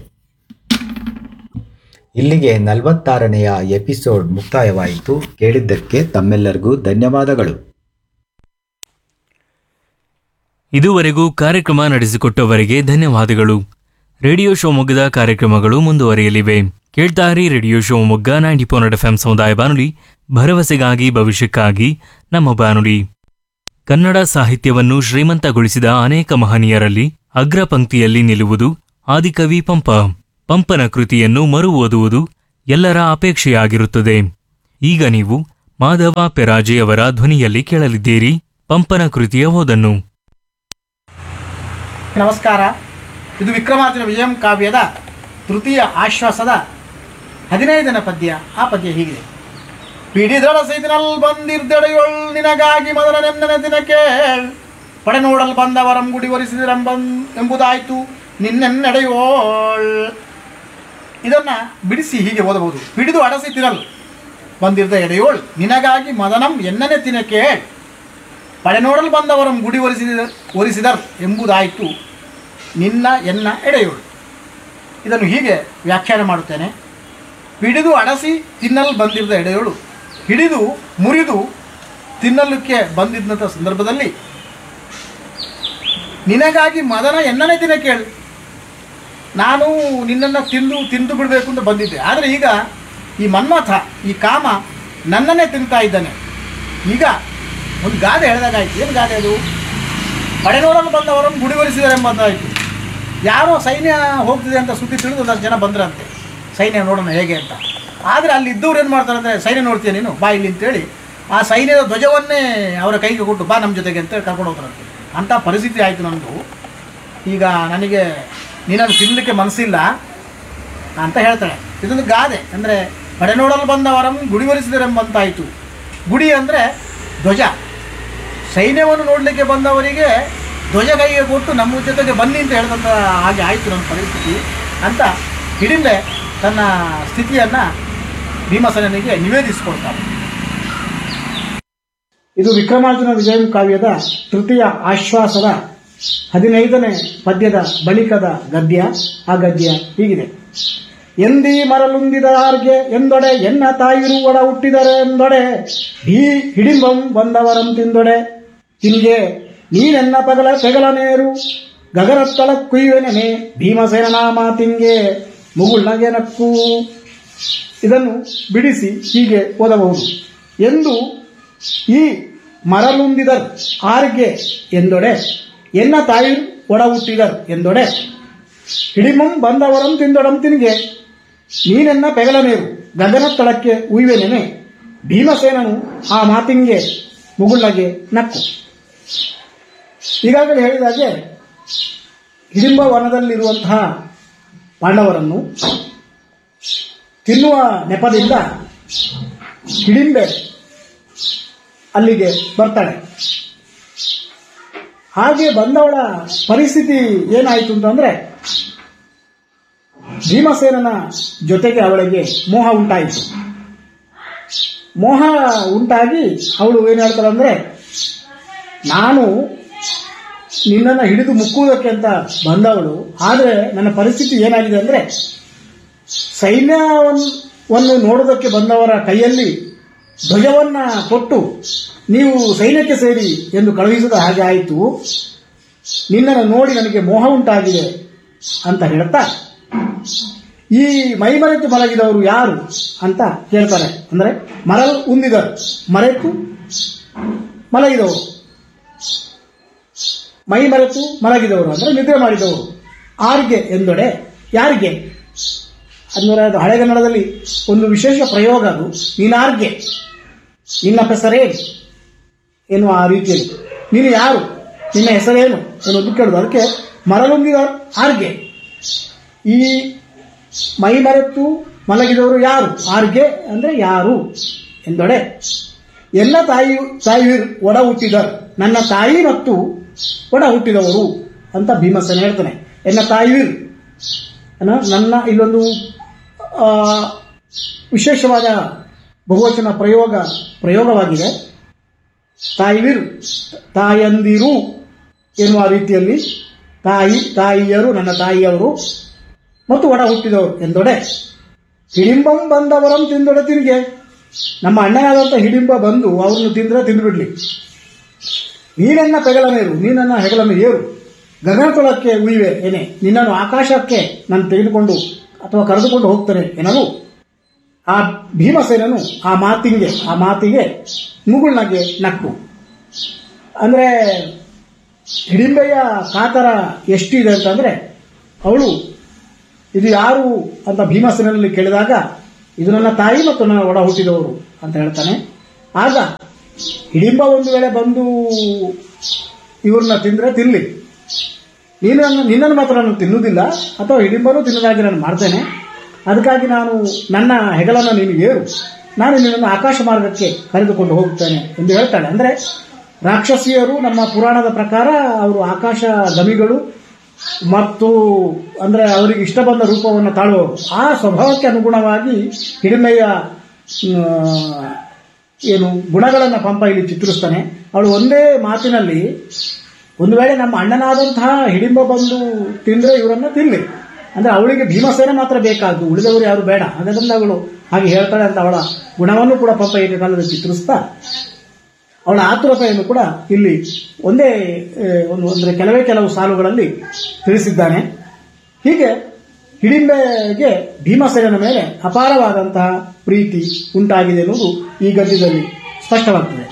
ಇಲ್ಲಿಗೆ ನಲವತ್ತಾರನೆಯ ಎಪಿಸೋಡ್ ಮುಕ್ತಾಯವಾಯಿತು ಕೇಳಿದ್ದಕ್ಕೆ ತಮ್ಮೆಲ್ಲರಿಗೂ ಧನ್ಯವಾದಗಳು ಇದುವರೆಗೂ ಕಾರ್ಯಕ್ರಮ ನಡೆಸಿಕೊಟ್ಟವರಿಗೆ ಧನ್ಯವಾದಗಳು ರೇಡಿಯೋ ಶಿವಮೊಗ್ಗದ ಕಾರ್ಯಕ್ರಮಗಳು ಮುಂದುವರಿಯಲಿವೆ ಕೇಳ್ತಾರಿ radio Shivamogga ninety point F ಸಮುದಾಯ ಬಾನುಲಿ ಭರವಸೆಗಾಗಿ ಭವಿಷ್ಯಕ್ಕಾಗಿ ನಮ್ಮ ಬಾನುಲಿ ಕನ್ನಡ ಸಾಹಿತ್ಯವನ್ನು ಶ್ರೀಮಂತಗೊಳಿಸಿದ ಅನೇಕ ಮಹನೀಯರಲ್ಲಿ ಅಗ್ರ ಪಂಕ್ತಿಯಲ್ಲಿ ನಿಲ್ಲುವುದು ಆದಿಕವಿ ಪಂಪ ಪಂಪನ ಕೃತಿಯನ್ನು ಮರು ಓದುವುದು ಎಲ್ಲರ ಅಪೇಕ್ಷೆಯಾಗಿರುತ್ತದೆ ಈಗ ನೀವು ಮಾಧವ ಪೆರಾಜೆಯವರ ಧ್ವನಿಯಲ್ಲಿ ಕೇಳಲಿದ್ದೀರಿ ಪಂಪನ ಕೃತಿಯ ಓದನ್ನು ನಮಸ್ಕಾರ ಇದು ವಿಕ್ರಮಾರ್ಜುನ ವಿಜಯಂ ಕಾವ್ಯದ ತೃತೀಯ ಆಶ್ವಾಸದ ಹದಿನೈದನೇ ಪದ್ಯ ಆ ಪದ್ಯ ಹೀಗಿದೆ ಪಿಡಿದಳ ಸೈತಿನಲ್ ಬಂದಿರ್ದೆಡೆಯೊಳ್ ನಿನಗಾಗಿ ಮೊದಲ ನೆಮ್ಮನ ದಿನ ಕೇಳ್ ಪಡೆ ನೋಡಲ್ ಬಂದವರಂ ಗುಡಿ ಒರಿಸಿದಿರಂಬನ್ ಎಂಬುದಾಯ್ತು ನಿನ್ನೆನ್ನಡೆಯೋಳ್ ಇದನ್ನ ಬಿಡಿಸಿ ಹೀಗೆ ಓದಬಹುದು ಪಿಡಿದು ಅಡಸಿ ತಿರಲ್ ಬಂದಿರ್ದ ಎಡೆಯೋಳ್ ನಿನಗಾಗಿ ಮದನಂ ಎನ್ನನೆ ತಿನ ಕೇಳ್ ಪಡೆ ನೋಡಲು ಬಂದವರಂ ಗುಡಿ ಒರಿಸಿದ ಒರಿಸಿದರ್ ಎಂಬುದಾಯಿತು ನಿನ್ನ ಎನ್ನ ಎಡೆಯೋಳು ಇದನ್ನು ಹೀಗೆ ವ್ಯಾಖ್ಯಾನ ಮಾಡುತ್ತೇನೆ ಹಿಡಿದು ಅಡಸಿ ತಿನ್ನಲು ಬಂದಿದ್ದ ಎಡೆಯೋಳು ಹಿಡಿದು ಮುರಿದು ತಿನ್ನಲಿಕ್ಕೆ ಬಂದಿದ್ದಂಥ ಸಂದರ್ಭದಲ್ಲಿ ನಿನಗಾಗಿ ಮದನ ಎನ್ನನೇ ದಿನ ಕೇಳು ನಾನು ನಿನ್ನನ್ನು ತಿಂದು ತಿಂದು ಬಿಡಬೇಕು ಅಂತ ಬಂದಿದ್ದೆ ಆದರೆ ಈಗ ಈ ಮನ್ಮಥ ಈ ಕಾಮ ನನ್ನನ್ನೇ ತಿಂತಾ ಇದ್ದಾನೆ ಈಗ ಒಂದು ಗಾದೆ ಹೇಳಿದಾಗಾಯ್ತು ಏನು ಗಾದೆ ಅದು ಪಡೆನೋರನ್ನು ಬಂದವರನ್ನು ಗುಡಿಗೊಳಿಸಿದ್ದಾರೆ ಎಂಬುದಾಯಿತು ಯಾರೋ ಸೈನ್ಯ ಹೋಗ್ತಿದೆ ಅಂತ ಸುದ್ದಿ ತಿಳಿದು ಒಂದಷ್ಟು ಜನ ಬಂದ್ರಂತೆ ಸೈನ್ಯ ನೋಡೋಣ ಹೇಗೆ ಅಂತ ಆದರೆ ಅಲ್ಲಿ ಇದ್ದವ್ರು ಏನು ಮಾಡ್ತಾರೆ ಅಂದರೆ ಸೈನ್ಯ ನೋಡ್ತೀಯ ನೀನು ಬಾ ಇಲ್ಲಿ ಅಂತೇಳಿ ಆ ಸೈನ್ಯದ ಧ್ವಜವನ್ನೇ ಅವರ ಕೈಗೆ ಕೊಟ್ಟು ಬಾ ನಮ್ಮ ಜೊತೆಗೆ ಅಂತೇಳಿ ಕರ್ಕೊಂಡು ಹೋಗ್ತಾರಂತೆ ಅಂಥ ಪರಿಸ್ಥಿತಿ ಆಯಿತು ನನ್ನದು ಈಗ ನನಗೆ ನೀನನ್ನು ತಿನ್ನಲಿಕ್ಕೆ ಮನಸ್ಸಿಲ್ಲ ಅಂತ ಹೇಳ್ತಾಳೆ ಇದೊಂದು ಗಾದೆ ಅಂದರೆ ಪಡೆ ನೋಡಲು ಬಂದವರನ್ನು ಗುಡಿವರಿಸಿದರೆಂಬಂತಾಯಿತು ಗುಡಿ ಅಂದರೆ ಧ್ವಜ ಸೈನ್ಯವನ್ನು ನೋಡಲಿಕ್ಕೆ ಬಂದವರಿಗೆ ಧ್ವಜ ಕೈಗೆ ಕೊಟ್ಟು ನಮ್ಮ ಜೊತೆಗೆ ಬನ್ನಿ ಅಂತ ಹೇಳಿದಂಥ ಹಾಗೆ ಆಯಿತು ನನ್ನ ಪರಿಸ್ಥಿತಿ ಅಂತ ಹಿಡಿಂಬೆ ತನ್ನ ಸ್ಥಿತಿಯನ್ನು ಭೀಮಸೇನಿಗೆ ನಿವೇದಿಸಿಕೊಳ್ತಾರೆ ಇದು ವಿಕ್ರಮಾರ್ಜುನ ವಿಜಯಂ ಕಾವ್ಯದ ತೃತೀಯ ಆಶ್ವಾಸದ ಹದಿನೈದನೇ ಪದ್ಯದ ಬಳಿಕದ ಗದ್ಯ ಆ ಗದ್ಯ ಹೀಗಿದೆ ಎಂದೀ ಮರಲುಂದಿದ ಹಾರ್ಗೆ ಎಂದೊಡೆ ಎನ್ನ ತಾಯಿರು ಒಡ ಹುಟ್ಟಿದರೆ ಎಂದೊಡೆ ಭೀ ಹಿಡಿಂಬಂ ಬಂದವರಂ ತಿಂದೊಡೆ ತಿನ್ಗೆ ನೀನೆನ್ನ ಪಗಲ ಪೆಗಲ ನೇರು ಗಗನತ್ತಳ ಕುಯ್ಯುವೆನೆ ಭೀಮಸೇನ ಮಾತಿಂಗೆ ಮುಗುಳ್ನಗೆ ನಕ್ಕು ಇದನ್ನು ಬಿಡಿಸಿ ಹೀಗೆ ಓದಬಹುದು ಎಂದು ಈ ಮರಲುಂದಿದರ್ ಆರ್ಗೆ ಎಂದೊಡೆ ಎನ್ನ ತಾಯಿ ಒಡ ಹುಟ್ಟಿದರ್ ಎಂದೊಡೆ ಹಿಡಿಮಂ ಬಂದವರಂ ತಿಂದೊಡಂ ತಿನ್ಗೆ ನೀನೆನ್ನ ಪೆಗಲ ನೀರು ಗಗನ ತಳಕ್ಕೆ ಉಯ್ವೆನೆನೆ ಭೀಮಸೇನನು ಆ ಮಾತಿಂಗೆ ಮುಗುಳ್ಳಗೆ ನಕ್ಕು ಈಗಾಗಲೇ ಹೇಳಿದಾಗೆ ಹಿಡಿಂಬ ವನದಲ್ಲಿರುವಂತಹ ಪಾಂಡವರನ್ನು ತಿನ್ನುವ ನೆಪದಿಂದ ಹಿಡಿಂಬೆ ಅಲ್ಲಿಗೆ ಬರ್ತಾಳೆ ಹಾಗೆ ಬಂದವಳ ಪರಿಸ್ಥಿತಿ ಏನಾಯಿತು ಅಂತಂದ್ರೆ ಭೀಮಸೇನನ ಜೊತೆಗೆ ಅವಳಿಗೆ ಮೋಹ ಉಂಟಾಯಿತು ಮೋಹ ಉಂಟಾಗಿ ಅವಳು ಏನು ಹೇಳ್ತಾಳೆ ಅಂದ್ರೆ ನಾನು ನಿನ್ನನ್ನು ಹಿಡಿದು ಮುಕ್ಕುವುದಕ್ಕೆ ಅಂತ ಬಂದವಳು ಆದರೆ ನನ್ನ ಪರಿಸ್ಥಿತಿ ಏನಾಗಿದೆ ಅಂದ್ರೆ ಸೈನ್ಯವನ್ನು ನೋಡೋದಕ್ಕೆ ಬಂದವರ ಕೈಯಲ್ಲಿ ಧ್ವಜವನ್ನ ಕೊಟ್ಟು ನೀವು ಸೈನ್ಯಕ್ಕೆ ಸೇರಿ ಎಂದು ಕಳುಹಿಸಿದ ಹಾಗೆ ಆಯಿತು ನಿನ್ನನ್ನು ನೋಡಿ ನನಗೆ ಮೋಹ ಉಂಟಾಗಿದೆ ಅಂತ ಹೇಳ್ತಾ ಈ ಮೈಮರೆತು ಮಲಗಿದವರು ಯಾರು ಅಂತ ಕೇಳ್ತಾರೆ ಅಂದ್ರೆ ಮರಲ್ ಉಂದಿದರು ಮರೆತು ಮಲಗಿದವರು ಮೈ ಮರೆತು ಮಲಗಿದವರು ಅಂದ್ರೆ ನಿದ್ರೆ ಮಾಡಿದವರು ಆರಿಗೆ ಎಂದೊಡೆ ಯಾರಿಗೆ ಅಂದ್ರೆ ಅದು ಹಳೆಗನ್ನಡದಲ್ಲಿ ಒಂದು ವಿಶೇಷ ಪ್ರಯೋಗ ಅದು ನೀನಾರ್ಗೆ ನಿನ್ನ ಹೆಸರೇನು ಎನ್ನುವ ಆ ರೀತಿಯಲ್ಲಿ ನೀನು ಯಾರು ನಿನ್ನ ಹೆಸರೇನು ಎನ್ನುವುದು ಕೇಳುದು ಅದಕ್ಕೆ ಮರಲೊಂದಿದ ಆರ್ಗೆ ಈ ಮೈ ಮರೆತು ಮಲಗಿದವರು ಯಾರು ಆರ್ಗೆ ಅಂದ್ರೆ ಯಾರು ಎಂದೊಡೆ ಎಲ್ಲ ತಾಯಿ ತಾಯಿ ಒಡ ಹುಟ್ಟಿದರು ನನ್ನ ತಾಯಿ ಮತ್ತು ಒಡ ಹುಟ್ಟಿದವರು ಅಂತ ಭೀಮಸೇನ ಹೇಳ್ತಾನೆ ಎನ್ನ ತಾಯಿವೀರ್ ಅನ್ನೋ ನನ್ನ ಇಲ್ಲೊಂದು ಆ, ವಿಶೇಷವಾದ ಬಹುವಚನ ಪ್ರಯೋಗ ಪ್ರಯೋಗವಾಗಿದೆ ತಾಯಿವಿರು ತಾಯಂದಿರು ಎನ್ನುವ ರೀತಿಯಲ್ಲಿ ತಾಯಿ ತಾಯಿಯರು ನನ್ನ ತಾಯಿಯವರು ಮತ್ತು ಒಡ ಹುಟ್ಟಿದವರು ಎಂದೊಡೆ ಹಿಡಿಂಬಂ ಬಂದವರನ್ನು ತಿಂದೊಡೆ ತಿರುಗೆ ನಮ್ಮ ಅಣ್ಣನಾದಂಥ ಹಿಡಿಂಬ ಬಂದು ಅವ್ರನ್ನು ತಿಂದ್ರೆ ತಿಂದುಬಿಡ್ಲಿ ನೀನೆನ್ನ ಪೆಗಲ ನೀರು ನೀನನ್ನ ಹೆಗಲನ್ನು ಏರು ಗಗನತೊಳಕ್ಕೆ ಉಳಿವೆ ಏನೇ ನಿನ್ನನ್ನು ಆಕಾಶಕ್ಕೆ ನಾನು ತೆಗೆದುಕೊಂಡು ಅಥವಾ ಕರೆದುಕೊಂಡು ಹೋಗ್ತೇನೆ ಎನ್ನಲು ಆ ಭೀಮಸೇನನು ಆ ಮಾತಿಗೆ ಆ ಮಾತಿಗೆ ಮುಗುಳ್ನಗೆ ನಕ್ಕು ಅಂದ್ರೆ ಹಿಡಿಂಬೆಯ ಕಾತರ ಎಷ್ಟಿದೆ ಅಂತಂದ್ರೆ ಅವಳು ಇದು ಯಾರು ಅಂತ ಭೀಮಸೇನಲ್ಲಿ ಕೇಳಿದಾಗ ಇದು ನನ್ನ ತಾಯಿ ಮತ್ತು ನನ್ನ ಒಡ ಹುಟ್ಟಿದವರು ಅಂತ ಹೇಳ್ತಾನೆ ಆಗ ಹಿಡಿಂಬ ಒಂದು ವೇಳೆ ಬಂದು ಇವ್ರನ್ನ ತಿಂದ್ರೆ ತಿನ್ಲಿ ನೀನು ನನ್ನ- ನಿನ್ನನ್ನು ಮಾತ್ರ ನಾನು ತಿನ್ನುವುದಿಲ್ಲ ಅಥವಾ ಹಿಡಿಂಬರು ತಿನ್ನೋದಾಗಿ ನಾನು ಮಾಡ್ತೇನೆ ಅದಕ್ಕಾಗಿ ನಾನು ನನ್ನ ಹೆಗಲನ್ನು ನೀನು ಏರು ನಾನು ನಿನ್ನನ್ನು ಆಕಾಶ ಮಾರ್ಗಕ್ಕೆ ಕರೆದುಕೊಂಡು ಹೋಗುತ್ತೇನೆ ಎಂದು ಹೇಳ್ತಾಳೆ ಅಂದ್ರೆ ರಾಕ್ಷಸಿಯರು ನಮ್ಮ ಪುರಾಣದ ಪ್ರಕಾರ ಅವರು ಆಕಾಶ ಗಮಿಗಳು ಮತ್ತು ಅಂದ್ರೆ ಅವರಿಗೆ ಇಷ್ಟ ಬಂದ ರೂಪವನ್ನು ತಾಳುವವರು ಆ ಸ್ವಭಾವಕ್ಕೆ ಅನುಗುಣವಾಗಿ ಹಿಡಿಮೆಯ ಆ, ಏನು ಗುಣಗಳನ್ನು ಪಂಪ ಇಲ್ಲಿ ಚಿತ್ರಿಸ್ತಾನೆ ಅವಳು ಒಂದೇ ಮಾತಿನಲ್ಲಿ ಒಂದು ವೇಳೆ ನಮ್ಮ ಅಣ್ಣನಾದಂತಹ ಹಿಡಿಂಬ ಬಂದು ತಿಂದ್ರೆ ಇವರನ್ನ ತಿನ್ಲಿ ಅಂದ್ರೆ ಅವಳಿಗೆ ಭೀಮಸೇನ ಮಾತ್ರ ಬೇಕಾದ್ದು ಉಳಿದವರು ಯಾರು ಬೇಡ ಹಾಗಾದ್ರಿಂದ ಅವಳು ಹಾಗೆ ಹೇಳ್ತಾಳೆ ಅಂತ ಅವಳ ಗುಣವನ್ನು ಕೂಡ ಪಾಪ ಈಗ ಕಾಲದಲ್ಲಿ ಚಿತ್ರಿಸ್ತಾ ಅವಳ ಆತುರತೆಯನ್ನು ಕೂಡ ಇಲ್ಲಿ ಒಂದೇ ಆ, ಒಂದು ಅಂದ್ರೆ ಕೆಲವೇ ಕೆಲವು ಸಾಲುಗಳಲ್ಲಿ ತಿಳಿಸಿದ್ದಾನೆ ಹೀಗೆ ಹಿಡಿಂಬೆಗೆ ಭೀಮಸೇನನ ಮೇಲೆ ಅಪಾರವಾದಂತಹ ಪ್ರೀತಿ ಉಂಟಾಗಿದೆ ಎನ್ನುವುದು ಈ ಗದ್ಯದಲ್ಲಿ ಸ್ಪಷ್ಟವಾಗ್ತದೆ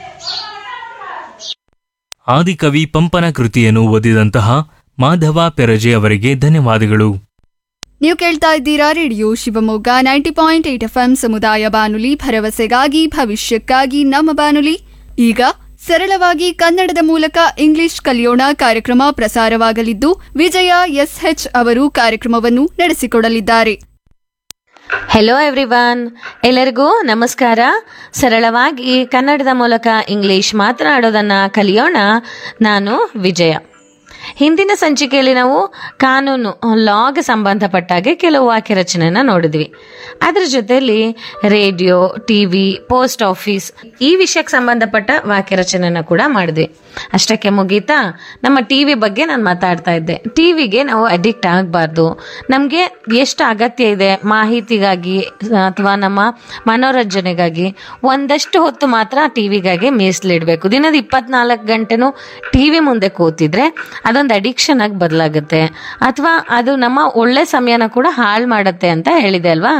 ಆದಿಕವಿ ಪಂಪನ ಕೃತಿಯನ್ನು ಓದಿದಂತಹ ಮಾಧವ ಪೆರಜೆ ಅವರಿಗೆ ಧನ್ಯವಾದಗಳು ನೀವು ಕೇಳ್ತಾ ಇದ್ದೀರಾ radio Shivamogga ninety point eight F M ಸಮುದಾಯ ಬಾನುಲಿ ಭರವಸೆಗಾಗಿ ಭವಿಷ್ಯಕ್ಕಾಗಿ ನಮ್ಮ ಬಾನುಲಿ ಈಗ ಸರಳವಾಗಿ ಕನ್ನಡದ ಮೂಲಕ ಇಂಗ್ಲಿಷ್ ಕಲಿಯೋಣ ಕಾರ್ಯಕ್ರಮ ಪ್ರಸಾರವಾಗಲಿದ್ದು ವಿಜಯ ಎಸ್ಎಚ್ ಅವರು ಕಾರ್ಯಕ್ರಮವನ್ನು ನಡೆಸಿಕೊಡಲಿದ್ದಾರೆ ಹೆಲೋ ಎವ್ರಿವನ್ ಎಲ್ಲರಿಗೂ ನಮಸ್ಕಾರ ಸರಳವಾಗಿ ಕನ್ನಡದ ಮೂಲಕ ಇಂಗ್ಲಿಷ್ ಮಾತನಾಡೋದನ್ನ ಕಲಿಯೋಣ ನಾನು ವಿಜಯ ಹಿಂದಿನ ಸಂಚಿಕೆಯಲ್ಲಿ ನಾವು ಕಾನೂನು ಲಾಗೆ ಸಂಬಂಧಪಟ್ಟಾಗೆ ಕೆಲವು ವಾಕ್ಯ ರಚನೆಯನ್ನ ನೋಡಿದ್ವಿ ಅದ್ರ ಜೊತೆಯಲ್ಲಿ ರೇಡಿಯೋ ಟಿವಿ ಪೋಸ್ಟ್ ಆಫೀಸ್ ಈ ವಿಷಯಕ್ಕೆ ಸಂಬಂಧಪಟ್ಟ ವಾಕ್ಯ ರಚನೆಯನ್ನ ಕೂಡ ಮಾಡಿದ್ವಿ ಅಷ್ಟಕ್ಕೆ ಮುಗೀತಾ ನಮ್ಮ ಟಿವಿ ಬಗ್ಗೆ ನಾನು ಮಾತಾಡ್ತಾ ಇದ್ದೆ ಟಿವಿಗೆ ನಾವು ಅಡಿಕ್ಟ್ ಆಗಬಾರ್ದು ನಮಗೆ ಎಷ್ಟು ಅಗತ್ಯ ಇದೆ ಮಾಹಿತಿಗಾಗಿ ಅಥವಾ ನಮ್ಮ ಮನೋರಂಜನೆಗಾಗಿ ಒಂದಷ್ಟು ಹೊತ್ತು ಮಾತ್ರ ಟಿವಿಗಾಗಿ ಮೀಸಲಿಡಬೇಕು ದಿನದ ಇಪ್ಪತ್ನಾಲ್ಕು ಗಂಟೆನೂ ಟಿವಿ ಮುಂದೆ ಕೂತಿದ್ರೆ ಅದೊಂದು ಅಡಿಕ್ಷನ್ ಆಗಿ ಬದಲಾಗುತ್ತೆ ಅಥವಾ ಅದು ನಮ್ಮ ಒಳ್ಳೆ ಸಮಯನ ಕೂಡ ಹಾಳು ಮಾಡುತ್ತೆ ಅಂತ ಹೇಳಿದೆ ಅಲ್ವಾ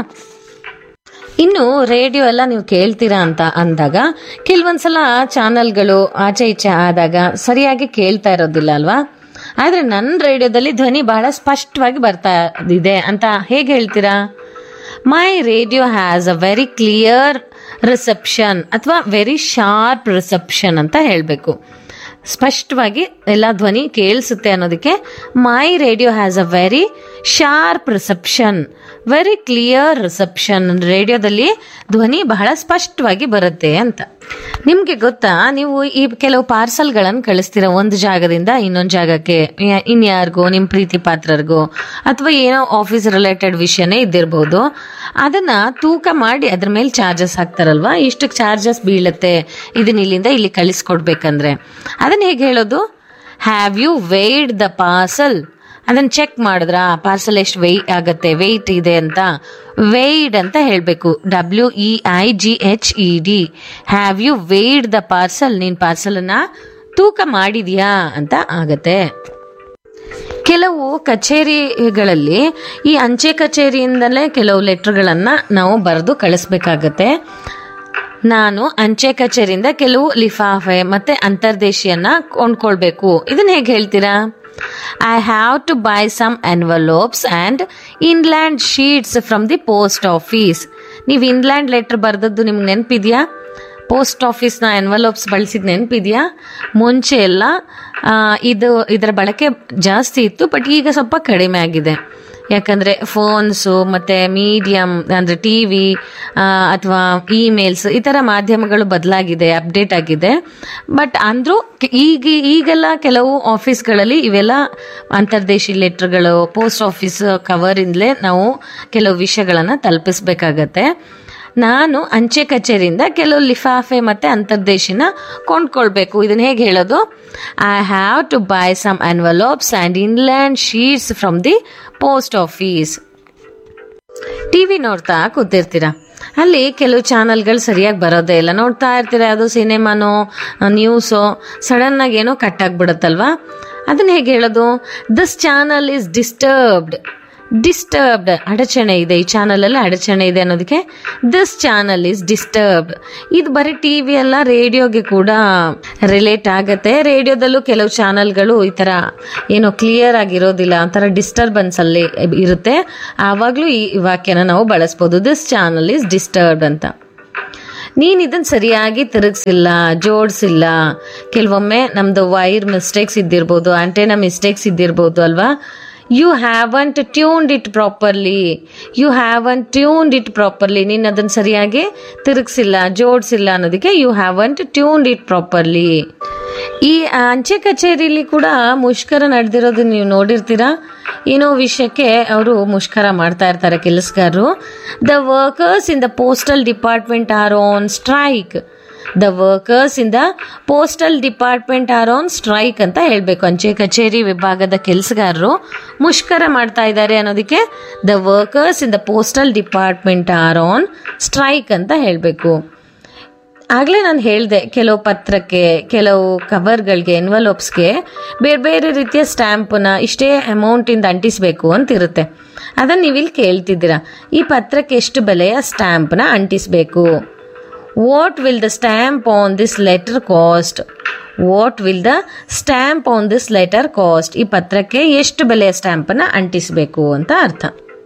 ಇನ್ನು ರೇಡಿಯೋ ಎಲ್ಲ ನೀವು ಕೇಳ್ತೀರಾ ಅಂತ ಅಂದಾಗ ಕೆಲವೊಂದ್ಸಲ ಚಾನಲ್ಗಳು ಆಚೆ ಈಚೆ ಆದಾಗ ಸರಿಯಾಗಿ ಕೇಳ್ತಾ ಇರೋದಿಲ್ಲ ಅಲ್ವಾ ಆದ್ರೆ ನನ್ನ ರೇಡಿಯೋದಲ್ಲಿ ಧ್ವನಿ ಬಹಳ ಸ್ಪಷ್ಟವಾಗಿ ಬರ್ತಾ ಇದೆ ಅಂತ ಹೇಗೆ ಹೇಳ್ತೀರಾ my radio has a very clear reception ಅಥವಾ ವೆರಿ ಶಾರ್ಪ್ ರಿಸೆಪ್ಷನ್ ಅಂತ ಹೇಳಬೇಕು ಸ್ಪಷ್ಟವಾಗಿ ಎಲ್ಲ ಧ್ವನಿ ಕೇಳಿಸುತ್ತೆ ಅನ್ನೋದಕ್ಕೆ my radio has a very sharp reception very clear reception ರೇಡಿಯೋದಲ್ಲಿ ಧ್ವನಿ ಬಹಳ ಸ್ಪಷ್ಟವಾಗಿ ಬರುತ್ತೆ ಅಂತ ನಿಮಗೆ ಗೊತ್ತಾ ನೀವು ಈ ಕೆಲವು ಪಾರ್ಸಲ್ಗಳನ್ನು ಕಳಿಸ್ತೀರ ಒಂದು ಜಾಗದಿಂದ ಇನ್ನೊಂದು ಜಾಗಕ್ಕೆ ಯ- ಇನ್ಯಾರಿಗೋ ನಿಮ್ಮ ಪ್ರೀತಿ ಪಾತ್ರರಿಗೋ ಅಥವಾ ಏನೋ ಆಫೀಸ್ ರಿಲೇಟೆಡ್ ವಿಷಯನೇ ಇದ್ದಿರ್ಬೋದು ಅದನ್ನ ತೂಕ ಮಾಡಿ ಅದ್ರ ಮೇಲೆ ಚಾರ್ಜಸ್ ಹಾಕ್ತಾರಲ್ವಾ ಇಷ್ಟಕ್ಕೆ ಚಾರ್ಜಸ್ ಬೀಳುತ್ತೆ ಇದನ್ನ ಇಲ್ಲಿಂದ ಇಲ್ಲಿ ಕಳಿಸ್ಕೊಡ್ಬೇಕಂದ್ರೆ ಅದನ್ನ ಹೇಗೆ ಹೇಳೋದು have you weighed the parcel ಅದನ್ನ ಚೆಕ್ ಮಾಡಿದ್ರ ಪಾರ್ಸಲ್ ಎಷ್ಟು ವೆಯ್ಟ್ ಆಗತ್ತೆ ವೆಯ್ಟ್ ಇದೆ ಅಂತ ವೆಯ್ಡ್ ಅಂತ ಹೇಳಬೇಕು W E I G H E D have you weighed the parcel ನೀನ್ ಪಾರ್ಸಲನ್ನ ತೂಕ ಮಾಡಿದ್ಯಾ ಅಂತ ಆಗತ್ತೆ ಕೆಲವು ಕಚೇರಿಗಳಲ್ಲಿ ಈ ಅಂಚೆ ಕಚೇರಿಯಿಂದಲೇ ಕೆಲವು ಲೆಟರ್ಗಳನ್ನ ನಾವು ಬರೆದು ಕಳಿಸ್ಬೇಕಾಗತ್ತೆ ನಾನು ಅಂಚೆ ಕಚೇರಿಯಿಂದ ಕೆಲವು ಲಿಫಾಫೆ ಮತ್ತೆ ಅಂತರ್ದೇಶಿಯನ್ನ ಕೊಂಡ್ಕೊಳ್ಬೇಕು ಇದನ್ನ ಹೇಗೆ ಹೇಳ್ತೀರಾ I have to buy some envelopes and inland sheets from the post office ನೀವು ಇನ್ಲ್ಯಾಂಡ್ ಲೆಟರ್ ಬರೆದದ್ದು ನಿಮ್ಗೆ ನೆನಪಿದ್ಯಾ ಪೋಸ್ಟ್ ಆಫೀಸ್ನ ಎನ್ವಲೋಪ್ಸ್ ಬಳಸಿದ ನೆನಪಿದೆಯಾ ಮುಂಚೆ ಎಲ್ಲ ಆ, ಇದು ಇದರ ಬಳಕೆ ಜಾಸ್ತಿ ಇತ್ತು ಬಟ್ ಈಗ ಸ್ವಲ್ಪ ಕಡಿಮೆ ಆಗಿದೆ ಯಾಕಂದ್ರೆ ಫೋನ್ಸು ಮತ್ತೆ ಮೀಡಿಯಂ ಅಂದ್ರೆ ಟಿ ವಿ ಅಥವಾ ಇಮೇಲ್ಸ್ ಈ ಥರ ಮಾಧ್ಯಮಗಳು ಬದಲಾಗಿದೆ ಅಪ್ಡೇಟ್ ಆಗಿದೆ ಬಟ್ ಅಂದ್ರೂ ಕೆ- ಈಗ ಈಗೆಲ್ಲ ಕೆಲವು ಆಫೀಸ್ಗಳಲ್ಲಿ ಇವೆಲ್ಲ ಅಂತರ್ದೇಶಿ ಲೆಟರ್ಗಳು ಪೋಸ್ಟ್ ಆಫೀಸ್ ಕವರಿಂದಲೇ ನಾವು ಕೆಲವು ವಿಷಯಗಳನ್ನು ತಲುಪಿಸ್ಬೇಕಾಗತ್ತೆ ನಾನು ಅಂಚೆ ಕಚೇರಿಯಿಂದ ಕೆಲವು ಲಿಫಾಫೆ ಮತ್ತೆ ಅಂತರ್ದೇಶಿನ ಕೊಂಡ್ಕೊಳ್ಬೇಕು ಇದನ್ನ ಹೇಗೆ ಹೇಳೋದು I have to buy some envelopes and inland sheets from the post office TV ನೋಡ್ತಾ ಕೂತಿರ್ತೀರ ಅಲ್ಲಿ ಕೆಲವು ಚಾನಲ್ಗಳು ಸರಿಯಾಗಿ ಬರೋದೇ ಇಲ್ಲ ನೋಡ್ತಾ ಇರ್ತೀರ ಅದು ಸಿನಿಮಾನೋ ನ್ಯೂಸೋ ಸಡನ್ ಆಗಿ ಏನೋ ಕಟ್ ಆಗ್ಬಿಡುತ್ತಲ್ವಾ ಅದನ್ನ ಹೇಗೆ ಹೇಳೋದು this channel is disturbed disturbed ಅಡಚಣೆ ಇದೆ ಈ ಚಾನಲ್ ಅಲ್ಲಿ ಅಡಚಣೆ ಇದೆ ಅನ್ನೋದಕ್ಕೆ ದಿಸ್ ಚಾನಲ್ ಇಸ್ ಡಿಸ್ಟರ್ಬ್ಡ್ ಇದು ಬರೀ ಟಿವಿ ಅಲ್ಲ ರೇಡಿಯೋಗೆ ಕೂಡ ರಿಲೇಟ್ ಆಗತ್ತೆ ರೇಡಿಯೋದಲ್ಲೂ ಕೆಲವು ಚಾನಲ್ಗಳು ಈ ತರ ಏನೋ ಕ್ಲಿಯರ್ ಆಗಿರೋದಿಲ್ಲ ಒಂಥರ ಡಿಸ್ಟರ್ಬೆನ್ಸ್ ಅಲ್ಲಿ ಇರುತ್ತೆ ಆವಾಗಲೂ ಈ ವಾಕ್ಯನ ನಾವು ಬಳಸ್ಬೋದು ದಿಸ್ ಚಾನಲ್ ಇಸ್ ಡಿಸ್ಟರ್ಬ್ಡ್ ಅಂತ ನೀನ್ ಇದನ್ನ ಸರಿಯಾಗಿ ತಿರುಗಿಸಿಲ್ಲ ಜೋಡಿಸಿಲ್ಲ ಕೆಲವೊಮ್ಮೆ ನಮ್ದು ವೈರ್ ಮಿಸ್ಟೇಕ್ಸ್ ಇದ್ದಿರ್ಬೋದು ಆಂಟೆನಾ ಮಿಸ್ಟೇಕ್ಸ್ ಇದ್ದಿರ್ಬೋದು ಅಲ್ವಾ you haven't tuned it properly you haven't tuned it properly ನೀನು ಅದನ್ನ ಸರಿಯಾಗಿ ತಿರುಗಿಸಿಲ್ಲ ಜೋಡಿಸಿಲ್ಲ ಅನ್ನೋದಕ್ಕೆ you haven't tuned it properly ಈ ಅಂಚೆ ಕಚೇರಿಲಿ ಕೂಡ ಮುಷ್ಕರ ನಡೆದಿರೋದು ನೀವು ನೋಡಿರ್ತೀರಾ ಏನೋ ವಿಷಯಕ್ಕೆ ಅವರು ಮುಷ್ಕರ ಮಾಡ್ತಾ ಇರ್ತಾರೆ ಕೆಲಸಗಾರರು the workers in the postal department are on strike the workers in the postal department are on strike ಅಂತ ಹೇಳಬೇಕು ಅಂಚೆ ಕಚೇರಿ ವಿಭಾಗದ ಕೆಲಸಗಾರರು ಮುಷ್ಕರ ಮಾಡ್ತಾ ಇದ್ದಾರೆ ಅನ್ನೋದಕ್ಕೆ the workers in the postal department are on strike ಅಂತ ಹೇಳಬೇಕು ಆಗಲೇ ನಾನು ಹೇಳಿದೆ ಕೆಲವು ಪತ್ರಕ್ಕೆ ಕೆಲವು ಕವರ್ಗಳಿಗೆ ಎನ್ವಲೋಪ್ಸ್ಗೆ ಬೇರೆ ಬೇರೆ ರೀತಿಯ ಸ್ಟ್ಯಾಂಪನ್ನ ಇಷ್ಟೇ ಅಮೌಂಟಿಂದ ಅಂಟಿಸಬೇಕು ಅಂತ ಇರುತ್ತೆ ಅದನ್ನು ನೀವಿಲ್ಲಿ ಕೇಳ್ತಿದ್ದೀರಾ ಈ ಪತ್ರಕ್ಕೆ ಎಷ್ಟು ಬೆಲೆಯ ಸ್ಟ್ಯಾಂಪ್ನ ಅಂಟಿಸಬೇಕು what will the stamp on this letter cost what will the stamp on this letter cost ಈ ಪತ್ರಕ್ಕೆ ಎಷ್ಟು ಬೆಲೆಯ ಸ್ಟ್ಯಾಂಪನ್ನು ಅಂಟಿಸಬೇಕು ಅಂತ ಅರ್ಥ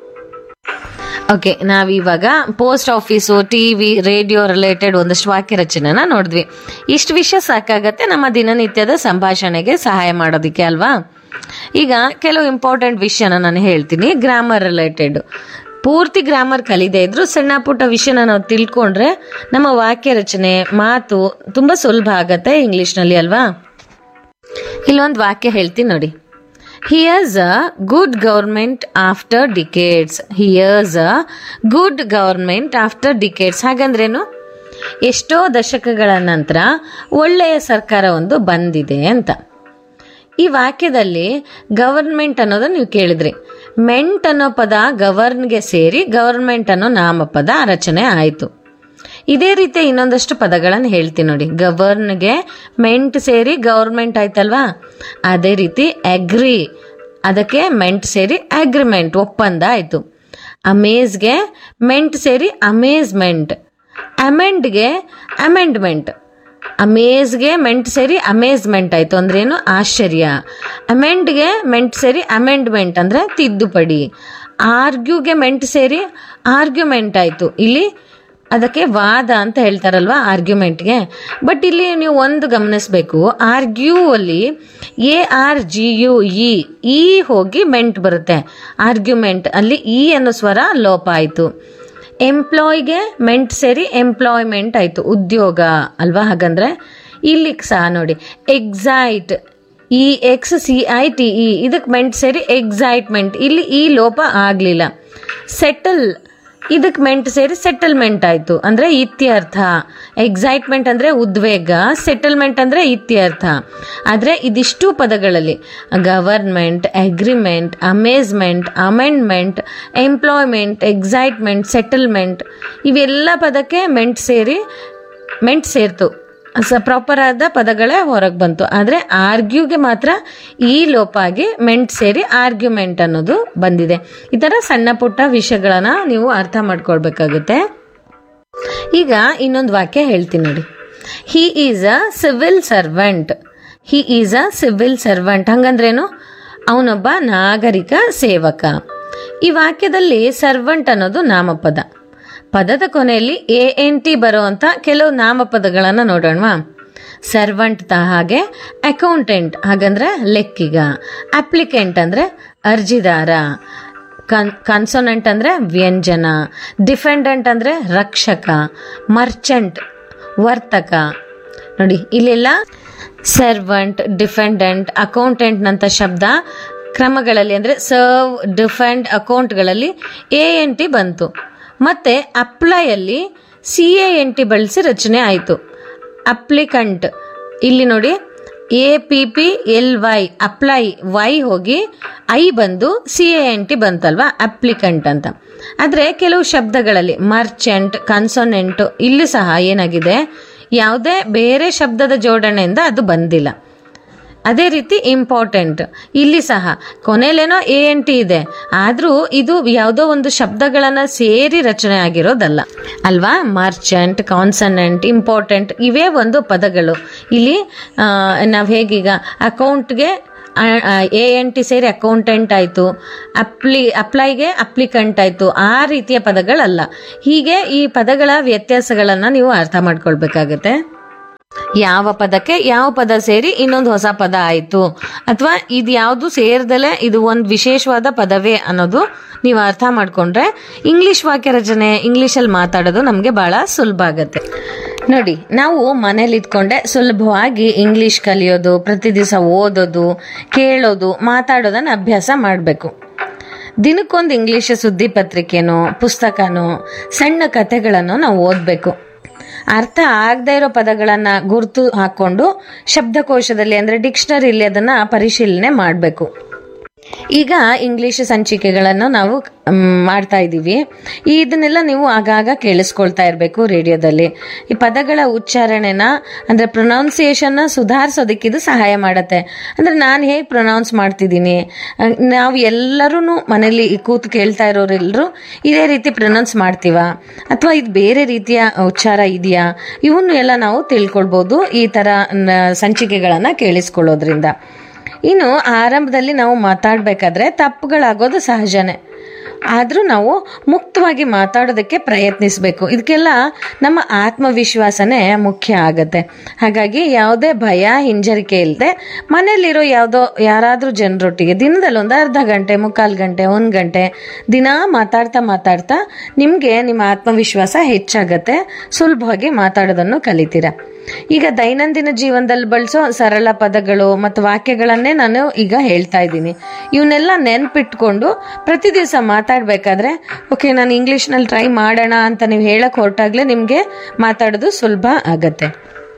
ಓಕೆ ನಾವಿವಾಗ post office TV radio related ಒಂದಷ್ಟು ವಾಕ್ಯ ರಚನೆನ ನೋಡಿದ್ವಿ ಇಷ್ಟು ವಿಷಯ ಸಾಕಾಗತ್ತೆ ನಮ್ಮ ದಿನನಿತ್ಯದ ಸಂಭಾಷಣೆಗೆ ಸಹಾಯ ಮಾಡೋದಕ್ಕೆ ಅಲ್ವಾ ಈಗ ಕೆಲವು ಇಂಪಾರ್ಟೆಂಟ್ ವಿಷಯನ ನಾನು ಹೇಳ್ತೀನಿ ಗ್ರಾಮರ್ ರಿಲೇಟೆಡ್ ಪೂರ್ತಿ ಗ್ರಾಮರ್ ಕಲಿದೇ ಇದ್ರು ಸಣ್ಣ ಪುಟ್ಟ ವಿಷಯನ ನಾವು ತಿಳ್ಕೊಂಡ್ರೆ ನಮ್ಮ ವಾಕ್ಯ ರಚನೆ ಮಾತು ತುಂಬ ಸುಲಭ ಆಗತ್ತೆ ಇಂಗ್ಲೀಷ್ನಲ್ಲಿ ಅಲ್ವಾ ಇಲ್ಲೊಂದು ವಾಕ್ಯ ಹೇಳ್ತೀನಿ ನೋಡಿ here's a good government after decades here's a good government after decades ಹಾಗಂದ್ರೇನು ಎಷ್ಟೋ ದಶಕಗಳ ನಂತರ ಒಳ್ಳೆಯ ಸರ್ಕಾರ ಒಂದು ಬಂದಿದೆ ಅಂತ ಈ ವಾಕ್ಯದಲ್ಲಿ ಗವರ್ಮೆಂಟ್ ಅನ್ನೋದು ನೀವು ಕೇಳಿದ್ರಿ ಮೆಂಟ್ ಅನ್ನೋ ಪದ ಗವರ್ನ್ಗೆ ಸೇರಿ ಗವರ್ಮೆಂಟ್ ಅನ್ನೋ ನಾಮಪದ ರಚನೆ ಆಯಿತು ಇದೇ ರೀತಿ ಇನ್ನೊಂದಷ್ಟು ಪದಗಳನ್ನು ಹೇಳ್ತೀನಿ ನೋಡಿ ಗವರ್ನ್ಗೆ ಮೆಂಟ್ ಸೇರಿ ಗವರ್ಮೆಂಟ್ ಆಯ್ತಲ್ವಾ ಅದೇ ರೀತಿ ಅಗ್ರಿ ಅದಕ್ಕೆ ಮೆಂಟ್ ಸೇರಿ ಅಗ್ರಿಮೆಂಟ್ ಒಪ್ಪಂದ ಆಯಿತು ಅಮೇಜ್ಗೆ ಮೆಂಟ್ ಸೇರಿ ಅಮೇಜ್ಮೆಂಟ್ ಅಮೆಂಡ್ಗೆ ಅಮೆಂಡ್ಮೆಂಟ್ ಅಮೇಜ್ಗೆ ಮೆಂಟ್ ಸೇರಿ ಅಮೇಜ್ಮೆಂಟ್ ಆಯಿತು ಅಂದ್ರೇನು ಆಶ್ಚರ್ಯ ಅಮೆಂಡ್ಗೆ ಮೆಂಟ್ ಸೇರಿ ಅಮೆಂಡ್ಮೆಂಟ್ ಅಂದರೆ ತಿದ್ದುಪಡಿ ಆರ್ಗ್ಯೂಗೆ ಮೆಂಟ್ ಸೇರಿ ಆರ್ಗ್ಯುಮೆಂಟ್ ಆಯಿತು ಇಲ್ಲಿ ಅದಕ್ಕೆ ವಾದ ಅಂತ ಹೇಳ್ತಾರಲ್ವಾ ಆರ್ಗ್ಯುಮೆಂಟ್ಗೆ ಬಟ್ ಇಲ್ಲಿ ನೀವು ಒಂದು ಗಮನಿಸಬೇಕು ಆರ್ಗ್ಯೂ ಅಲ್ಲಿ A R G U E E ಹೋಗಿ ಮೆಂಟ್ ಬರುತ್ತೆ ಆರ್ಗ್ಯುಮೆಂಟ್ ಅಲ್ಲಿ ಇ ಅನ್ನೋ ಸ್ವರ ಲೋಪ ಆಯಿತು ಎಂಪ್ಲಾಯ್ಗೆ ಮೆಂಟ್ ಸೇರಿ ಎಂಪ್ಲಾಯ್ಮೆಂಟ್ ಆಯಿತು ಉದ್ಯೋಗ ಅಲ್ವಾ ಹಾಗಂದ್ರೆ ಇಲ್ಲಿ ಸಹ ನೋಡಿ excite E X C I T E ಇದಕ್ಕೆ ಮೆಂಟ್ ಸೇರಿ ಎಕ್ಸೈಟ್ಮೆಂಟ್ ಇಲ್ಲಿ ಈ ಲೋಪ ಆಗಲಿಲ್ಲ ಸೆಟಲ್ ಇದಕ್ಕೆ ಮೆಂಟ್ ಸೇರಿ ಸೆಟಲ್ಮೆಂಟ್ ಆಯಿತು ಅಂದರೆ ಇತ್ಯರ್ಥ ಎಕ್ಸೈಟ್ಮೆಂಟ್ ಅಂದರೆ ಉದ್ವೇಗ ಸೆಟಲ್ಮೆಂಟ್ ಅಂದರೆ ಇತ್ಯರ್ಥ ಆದರೆ ಇದಿಷ್ಟು ಪದಗಳಲ್ಲಿ government agreement amazement amendment employment excitement settlement ಇವೆಲ್ಲ ಪದಕ್ಕೆ ಮೆಂಟ್ ಸೇರಿ ಮೆಂಟ್ ಸೇರ್ತು ಸ ಪ್ರಾಪರ್ ಆದ ಪದಗಳೇ ಹೊರಗೆ ಬಂತು ಆದರೆ ಆರ್ಗ್ಯೂಗೆ ಮಾತ್ರ ಈ ಲೋಪ ಆಗಿ ಮೆಂಟ್ ಸೇರಿ ಆರ್ಗ್ಯುಮೆಂಟ್ ಅನ್ನೋದು ಬಂದಿದೆ ಈ ಥರ ಸಣ್ಣ ಪುಟ್ಟ ವಿಷಯಗಳನ್ನ ನೀವು ಅರ್ಥ ಮಾಡ್ಕೊಳ್ಬೇಕಾಗುತ್ತೆ ಈಗ ಇನ್ನೊಂದು ವಾಕ್ಯ ಹೇಳ್ತೀನಿ ನೋಡಿ he is a civil servant he is a civil servant ಹಂಗಂದ್ರೇನು ಅವನೊಬ್ಬ ನಾಗರಿಕ ಸೇವಕ ಈ ವಾಕ್ಯದಲ್ಲಿ ಸರ್ವೆಂಟ್ ಅನ್ನೋದು ನಾಮಪದ ಪದದ ಕೊನೆಯಲ್ಲಿ ಎ ಎನ್ ಟಿ ಬರುವಂತ ಕೆಲವು ನಾಮಪದಗಳನ್ನು ನೋಡೋಣವಾ ಸರ್ವಂಟ್ ತ ಹಾಗೆ ಅಕೌಂಟೆಂಟ್ ಹಾಗಂದ್ರೆ ಲೆಕ್ಕಿಗ ಅಪ್ಲಿಕೆಂಟ್ ಅಂದ್ರೆ ಅರ್ಜಿದಾರ ಕನ್ ಕನ್ಸೋನೆಂಟ್ ಅಂದ್ರೆ ವ್ಯಂಜನ ಡಿಫೆಂಡೆಂಟ್ ಅಂದ್ರೆ ರಕ್ಷಕ ಮರ್ಚೆಂಟ್ ವರ್ತಕ ನೋಡಿ ಇಲ್ಲೆಲ್ಲ ಸರ್ವಂಟ್ ಡಿಫೆಂಡೆಂಟ್ ಅಕೌಂಟೆಂಟ್ನಂಥ ಶಬ್ದ ಕ್ರಮಗಳಲ್ಲಿ ಅಂದರೆ ಸರ್ವ್ ಡಿಫೆಂಡ್ ಅಕೌಂಟ್ಗಳಲ್ಲಿ ಎ ಎನ್ ಟಿ ಬಂತು ಮತ್ತೆ ಅಪ್ಲೈಯಲ್ಲಿ ಸಿ ಎ ಎನ್ ಟಿ ಬಳಸಿ ರಚನೆ ಆಯಿತು ಅಪ್ಲಿಕಂಟ್ ಇಲ್ಲಿ ನೋಡಿ A P P L Y apply Y ಹೋಗಿ ಐ ಬಂದು ಸಿ ಎ ಎನ್ ಟಿ ಬಂತಲ್ವಾ ಅಪ್ಲಿಕಂಟ್ ಅಂತ ಆದರೆ ಕೆಲವು ಶಬ್ದಗಳಲ್ಲಿ ಮರ್ಚೆಂಟ್ ಕನ್ಸೋನೆಂಟ್ ಇಲ್ಲಿ ಸಹ ಏನಾಗಿದೆ ಯಾವುದೇ ಬೇರೆ ಶಬ್ದದ ಜೋಡಣೆಯಿಂದ ಅದು ಬಂದಿಲ್ಲ ಅದೇ ರೀತಿ ಇಂಪಾರ್ಟೆಂಟ್ ಇಲ್ಲಿ ಸಹ ಕೊನೆಲೇನೋ ಎ ಎನ್ ಟಿ ಇದೆ ಆದರೂ ಇದು ಯಾವುದೋ ಒಂದು ಶಬ್ದಗಳನ್ನು ಸೇರಿ ರಚನೆ ಆಗಿರೋದಲ್ಲ ಅಲ್ವಾ ಮರ್ಚೆಂಟ್ ಕಾನ್ಸನೆಂಟ್ ಇಂಪಾರ್ಟೆಂಟ್ ಇವೇ ಒಂದು ಪದಗಳು ಇಲ್ಲಿ ನಾವು ಹೇಗೀಗ ಅಕೌಂಟ್ಗೆ ಎ ಎನ್ ಟಿ ಸೇರಿ ಅಕೌಂಟೆಂಟ್ ಆಯಿತು ಅಪ್ಲಿ ಅಪ್ಲೈಗೆ ಅಪ್ಲಿಕಂಟ್ ಆಯಿತು ಆ ರೀತಿಯ ಪದಗಳಲ್ಲ ಹೀಗೆ ಈ ಪದಗಳ ವ್ಯತ್ಯಾಸಗಳನ್ನು ನೀವು ಅರ್ಥ ಮಾಡ್ಕೊಳ್ಬೇಕಾಗತ್ತೆ ಯಾವ ಪದಕ್ಕೆ ಯಾವ ಪದ ಸೇರಿ ಇನ್ನೊಂದು ಹೊಸ ಪದ ಆಯಿತು ಅಥವಾ ಇದು ಯಾವುದು ಸೇರ್ದಲೆ ಇದು ಒಂದು ವಿಶೇಷವಾದ ಪದವೇ ಅನ್ನೋದು ನೀವು ಅರ್ಥ ಮಾಡ್ಕೊಂಡ್ರೆ ಇಂಗ್ಲಿಷ್ ವಾಕ್ಯ ರಚನೆ ಇಂಗ್ಲಿಷಲ್ಲಿ ಮಾತಾಡೋದು ನಮಗೆ ಬಹಳ ಸುಲಭ ಆಗತ್ತೆ ನೋಡಿ ನಾವು ಮನೇಲಿ ಇದ್ಕೊಂಡೆ ಸುಲಭವಾಗಿ ಇಂಗ್ಲಿಷ್ ಕಲಿಯೋದು ಪ್ರತಿ ದಿವಸ ಓದೋದು ಕೇಳೋದು ಮಾತಾಡೋದನ್ನ ಅಭ್ಯಾಸ ಮಾಡಬೇಕು ದಿನಕ್ಕೊಂದು ಇಂಗ್ಲಿಷ್ ಸುದ್ದಿ ಪತ್ರಿಕೆನೋ ಪುಸ್ತಕನೋ ಸಣ್ಣ ಕಥೆಗಳನ್ನು ನಾವು ಓದಬೇಕು ಅರ್ಥ ಆಗದೇ ಇರೋ ಪದಗಳನ್ನ ಗುರುತು ಹಾಕೊಂಡು ಶಬ್ದಕೋಶದಲ್ಲಿ ಅಂದ್ರೆ ಡಿಕ್ಷನರಿಲಿ ಅದನ್ನ ಪರಿಶೀಲನೆ ಮಾಡಬೇಕು ಈಗ ಇಂಗ್ಲಿಷ್ ಸಂಚಿಕೆಗಳನ್ನು ನಾವು ಮ್, ಮಾಡ್ತಾ ಇದ್ದೀವಿ ಇದನ್ನೆಲ್ಲ ನೀವು ಆಗಾಗ ಕೇಳಿಸ್ಕೊಳ್ತಾ ಇರಬೇಕು ರೇಡಿಯೋದಲ್ಲಿ ಈ ಪದಗಳ ಉಚ್ಚಾರಣೆನ ಅಂದರೆ ಪ್ರೊನೌನ್ಸಿಯೇಷನ್ನ ಸುಧಾರಿಸೋದಕ್ಕೆ ಇದು ಸಹಾಯ ಮಾಡುತ್ತೆ ಅಂದರೆ ನಾನು ಹೇಗೆ ಪ್ರೊನೌನ್ಸ್ ಮಾಡ್ತಿದ್ದೀನಿ ಅಹ್, ನಾವು ಎಲ್ಲರೂ ಮನೇಲಿ ಕೂತು ಕೇಳ್ತಾ ಇರೋರೆಲ್ಲರೂ ಇದೇ ರೀತಿ ಪ್ರೊನೌನ್ಸ್ ಮಾಡ್ತೀವ ಅಥವಾ ಇದು ಬೇರೆ ರೀತಿಯ ಉಚ್ಚಾರ ಇದೆಯಾ ಇವನ್ನು ಎಲ್ಲ ನಾವು ತಿಳ್ಕೊಳ್ಬೋದು ಈ ಥರ ಸಂಚಿಕೆಗಳನ್ನು ಕೇಳಿಸ್ಕೊಳ್ಳೋದ್ರಿಂದ ಇನ್ನು ಆರಂಭದಲ್ಲಿ ನಾವು ಮಾತಾಡಬೇಕಾದ್ರೆ ತಪ್ಪುಗಳಾಗೋದು ಸಹಜನೇ ಆದರೂ ನಾವು ಮುಕ್ತವಾಗಿ ಮಾತಾಡೋದಕ್ಕೆ ಪ್ರಯತ್ನಿಸಬೇಕು ಇದಕ್ಕೆಲ್ಲ ನಮ್ಮ ಆತ್ಮವಿಶ್ವಾಸನೇ ಮುಖ್ಯ ಆಗತ್ತೆ ಹಾಗಾಗಿ ಯಾವುದೇ ಭಯ ಹಿಂಜರಿಕೆ ಇಲ್ಲದೆ ಮನೇಲಿರೋ ಯಾವುದೋ ಯಾರಾದರೂ ಜನರೊಟ್ಟಿಗೆ ದಿನದಲ್ಲಿ ಒಂದು ಅರ್ಧ ಗಂಟೆ ಮುಕ್ಕಾಲು ಗಂಟೆ ಒಂದು ಗಂಟೆ ದಿನ ಮಾತಾಡ್ತಾ ಮಾತಾಡ್ತಾ ನಿಮಗೆ ನಿಮ್ಮ ಆತ್ಮವಿಶ್ವಾಸ ಹೆಚ್ಚಾಗತ್ತೆ ಸುಲಭವಾಗಿ ಮಾತಾಡೋದನ್ನು ಕಲಿತೀರ ಈಗ ದೈನಂದಿನ ಜೀವನದಲ್ಲಿ ಬಳಸೋ ಸರಳ ಪದಗಳು ಮತ್ತು ವಾಕ್ಯಗಳನ್ನೇ ನಾನು ಈಗ ಹೇಳ್ತಾ ಇದ್ದೀನಿ ಇವನ್ನೆಲ್ಲ ನೆನ್ಪಿಟ್ಕೊಂಡು ಪ್ರತಿ ದಿವಸ ಮಾತಾಡಬೇಕಾದ್ರೆ ಓಕೆ ನಾನು ಇಂಗ್ಲೀಷ್ನಲ್ಲಿ ಟ್ರೈ ಮಾಡೋಣ ಅಂತ ನೀವು ಹೇಳಕ್ ಹೊರಟಾಗ್ಲೇ ನಿಮಗೆ ಮಾತಾಡೋದು ಸುಲಭ ಆಗತ್ತೆ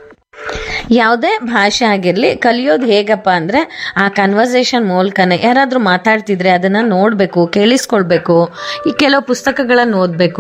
ಯಾವುದೇ ಭಾಷೆ ಆಗಿರಲಿ ಕಲಿಯೋದು ಹೇಗಪ್ಪ ಅಂದರೆ ಆ ಕನ್ವರ್ಸೇಷನ್ ಮೂಲಕನೇ ಯಾರಾದರೂ ಮಾತಾಡ್ತಿದ್ರೆ ಅದನ್ನು ನೋಡಬೇಕು ಕೇಳಿಸ್ಕೊಳ್ಬೇಕು ಈ ಕೆಲವು ಪುಸ್ತಕಗಳನ್ನು ಓದಬೇಕು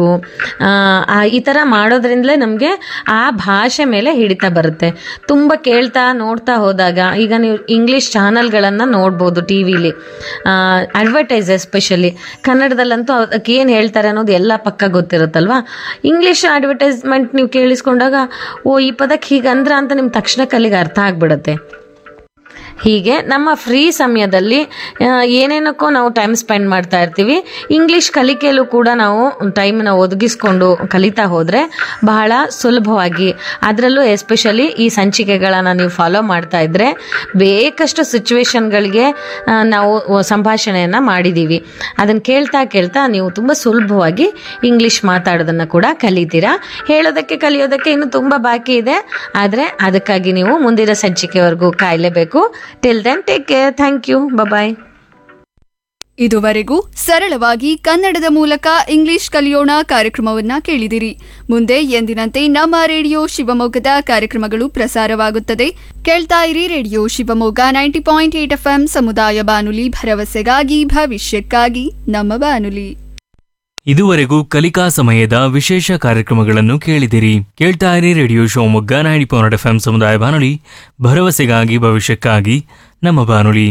ಈ ಥರ ಮಾಡೋದ್ರಿಂದಲೇ ನಮಗೆ ಆ ಭಾಷೆ ಮೇಲೆ ಹಿಡಿತ ಬರುತ್ತೆ ತುಂಬ ಕೇಳ್ತಾ ನೋಡ್ತಾ ಹೋದಾಗ ಈಗ ನೀವು ಇಂಗ್ಲೀಷ್ ಚಾನಲ್ಗಳನ್ನು ನೋಡ್ಬೋದು ಟಿ ವಿಲಿ ಅಡ್ವರ್ಟೈಸ್ ಎಸ್ಪೆಷಲಿ ಕನ್ನಡದಲ್ಲಂತೂ ಅದಕ್ಕೆ ಏನು ಹೇಳ್ತಾರೆ ಅನ್ನೋದು ಎಲ್ಲ ಪಕ್ಕ ಗೊತ್ತಿರುತ್ತಲ್ವಾ ಇಂಗ್ಲೀಷ್ ಅಡ್ವರ್ಟೈಸ್ಮೆಂಟ್ ನೀವು ಕೇಳಿಸ್ಕೊಂಡಾಗ ಓ ಈ ಪದಕ್ಕೆ ಹೀಗಂದ್ರ ಅಂತ ನಿಮ್ಗೆ ತಕ್ಷಣ ಕಲಿಗೆ ಅರ್ಥ ಆಗ್ಬಿಡುತ್ತೆ ಹೀಗೆ ನಮ್ಮ ಫ್ರೀ ಸಮಯದಲ್ಲಿ ಆ, ಏನೇನಕ್ಕೋ ನಾವು ಟೈಮ್ ಸ್ಪೆಂಡ್ ಮಾಡ್ತಾ ಇರ್ತೀವಿ ಇಂಗ್ಲಿಷ್ ಕಲಿಕೆಯಲ್ಲೂ ಕೂಡ ನಾವು ಟೈಮನ್ನ ಒದಗಿಸ್ಕೊಂಡು ಕಲಿತಾ ಹೋದರೆ ಬಹಳ ಸುಲಭವಾಗಿ ಅದರಲ್ಲೂ ಎಸ್ಪೆಷಲಿ ಈ ಸಂಚಿಕೆಗಳನ್ನು ನೀವು ಫಾಲೋ ಮಾಡ್ತಾ ಇದ್ದರೆ ಬೇಕಷ್ಟು ಸಿಚುವೇಶನ್ಗಳಿಗೆ ನಾವು ಸಂಭಾಷಣೆಯನ್ನು ಮಾಡಿದ್ದೀವಿ ಅದನ್ನು ಕೇಳ್ತಾ ಕೇಳ್ತಾ ನೀವು ತುಂಬ ಸುಲಭವಾಗಿ ಇಂಗ್ಲಿಷ್ ಮಾತಾಡೋದನ್ನು ಕೂಡ ಕಲಿತೀರಾ ಹೇಳೋದಕ್ಕೆ ಕಲಿಯೋದಕ್ಕೆ ಇನ್ನು ತುಂಬ ಬಾಕಿ ಇದೆ ಆದರೆ ಅದಕ್ಕಾಗಿ ನೀವು ಮುಂದಿನ ಸಂಚಿಕೆವರೆಗೂ ಕಾಯಲೇಬೇಕು till then take care thank you bye ಇದುವರೆಗೂ ಸರಳವಾಗಿ ಕನ್ನಡದ ಮೂಲಕ ಇಂಗ್ಲಿಷ್ ಕಲಿಯೋಣ ಕಾರ್ಯಕ್ರಮವನ್ನ ಕೇಳಿದಿರಿ ಮುಂದೆ ಎಂದಿನಂತೆ ನಮ್ಮ ರೇಡಿಯೋ ಶಿವಮೊಗ್ಗದ ಕಾರ್ಯಕ್ರಮಗಳು ಪ್ರಸಾರವಾಗುತ್ತದೆ ಕೇಳ್ತಾ ಇರಿ radio Shivamogga ninety point eight FM ಸಮುದಾಯ ಬಾನುಲಿ ಭರವಸೆಗಾಗಿ ಭವಿಷ್ಯಕ್ಕಾಗಿ ನಮ್ಮ ಬಾನುಲಿ ಇದುವರೆಗೂ ಕಲಿಕಾ ಸಮಯದ ವಿಶೇಷ ಕಾರ್ಯಕ್ರಮಗಳನ್ನು ಕೇಳಿದಿರಿ ಕೇಳ್ತಾ ಇರಿ radio Shivamogga ninety point F M ಸಮುದಾಯ ಬಾನುಲಿ ಭರವಸೆಗಾಗಿ ಭವಿಷ್ಯಕ್ಕಾಗಿ ನಮ್ಮ ಬಾನುಲಿ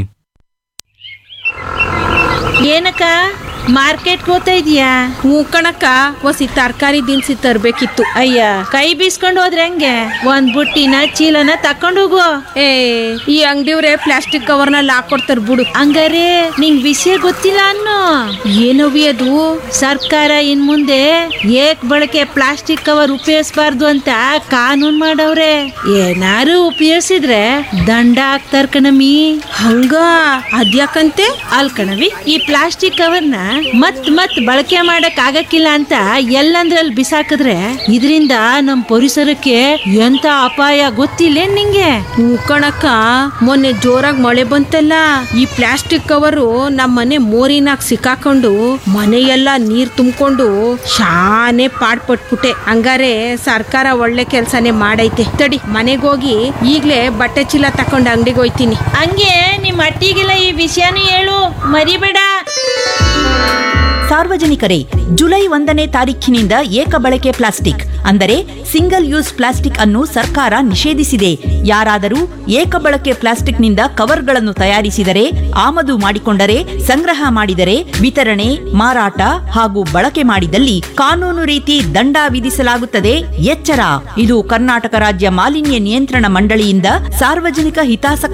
ಏನಕ್ಕ ಮಾರ್ಕೆಟ್ಗೆ ಹೋಗ್ತಾ ಇದೀಯಾ ಹ್ಞೂ ಕಣಕ್ಕ ಒಸಿ ತರಕಾರಿ ದಿನಸಿ ತರ್ಬೇಕಿತ್ತು ಅಯ್ಯ ಕೈ ಬೀಸ್ಕೊಂಡು ಹೋದ್ರೆ ಹೆಂಗೆ ಒಂದ್ ಬುಟ್ಟಿನ ಚೀಲನ ತಕೊಂಡು ಹೋಗು ಏ ಈ ಅಂಗಡಿಯವ್ರೆ ಪ್ಲಾಸ್ಟಿಕ್ ಕವರ್ನಲ್ಲಿ ಹಾಕೊಡ್ತಾರ ಬಿಡು ಹಂಗಾರೆ ನಿಂಗ್ ವಿಷಯ ಗೊತ್ತಿಲ್ಲ ಅನ್ನೋ ಏನವಿ ಅದು ಸರ್ಕಾರ ಇನ್ ಮುಂದೆ ಏಕ್ ಬಳಕೆ ಪ್ಲಾಸ್ಟಿಕ್ ಕವರ್ ಉಪಯೋಗಿಸಬಾರ್ದು ಅಂತ ಕಾನೂನ್ ಮಾಡವ್ರೆ ಏನಾರು ಉಪಯೋಗಿಸಿದ್ರೆ ದಂಡ ಹಾಕ್ತಾರ ಕಣಮಿ ಹಂಗ ಅದ್ಯಾಕಂತೆ ಅಲ್ ಕಣವಿ ಈ ಪ್ಲಾಸ್ಟಿಕ್ ಕವರ್ನ ಮತ್ ಮತ್ ಬಳಕೆ ಮಾಡಕ್ ಆಗಕ್ಕಿಲ್ಲ ಅಂತ ಎಲ್ಲಂದ್ರಲ್ಲಿ ಬಿಸಾಕಿದ್ರೆ ಇದರಿಂದ ನಮ್ ಪರಿಸರಕ್ಕೆ ಎಂತ ಅಪಾಯ ಗೊತ್ತಿಲ್ಲ ನಿಂಗೆ ಹ್ಞೂ ಕಣಕ್ಕ ಮೊನ್ನೆ ಜೋರಾಗಿ ಮಳೆ ಬಂತಲ್ಲ ಈ ಪ್ಲಾಸ್ಟಿಕ್ ಕವರು ನಮ್ಮ ಮನೆ ಮೋರಿನಾಗ ಸಿಕ್ಕಾಕೊಂಡು ಮನೆಯೆಲ್ಲ ನೀರ್ ತುಂಬಿಕೊಂಡು ಶಾನೆ ಪಾಡ್ಪಟ್ಬಿಟ್ಟೆ ಹಂಗಾರೆ ಸರ್ಕಾರ ಒಳ್ಳೆ ಕೆಲ್ಸನೇ ಮಾಡೈತೆ ತಡಿ ಮನೆಗೋಗಿ ಈಗ್ಲೇ ಬಟ್ಟೆ ಚೀಲ ತಕೊಂಡು ಅಂಗಡಿಗೆ ಹೋಯ್ತೀನಿ ಹಂಗೆ ನಿಮ್ ಅಟ್ಟಿಗೆಲ್ಲ ಈ ವಿಷಯನೂ ಹೇಳು ಮರಿಬೇಡ ಸಾರ್ವಜನಿಕರೇ ಜುಲೈ ಒಂದನೇ ತಾರೀಖಿನಿಂದ ಏಕ ಬಳಕೆ ಪ್ಲಾಸ್ಟಿಕ್ ಅಂದರೆ ಸಿಂಗಲ್ ಯೂಸ್ ಪ್ಲಾಸ್ಟಿಕ್ ಅನ್ನು ಸರ್ಕಾರ ನಿಷೇಧಿಸಿದೆ ಯಾರಾದರೂ ಏಕ ಬಳಕೆ ಪ್ಲಾಸ್ಟಿಕ್ನಿಂದ ಕವರ್ಗಳನ್ನು ತಯಾರಿಸಿದರೆ ಆಮದು ಮಾಡಿಕೊಂಡರೆ ಸಂಗ್ರಹ ಮಾಡಿದರೆ ವಿತರಣೆ ಮಾರಾಟ ಹಾಗೂ ಬಳಕೆ ಮಾಡಿದಲ್ಲಿ ಕಾನೂನು ರೀತಿ ದಂಡ ವಿಧಿಸಲಾಗುತ್ತದೆ ಎಚ್ಚರ ಇದು ಕರ್ನಾಟಕ ರಾಜ್ಯ ಮಾಲಿನ್ಯ ನಿಯಂತ್ರಣ ಮಂಡಳಿಯಿಂದ ಸಾರ್ವಜನಿಕ ಹಿತಾಸಕ್ತಿ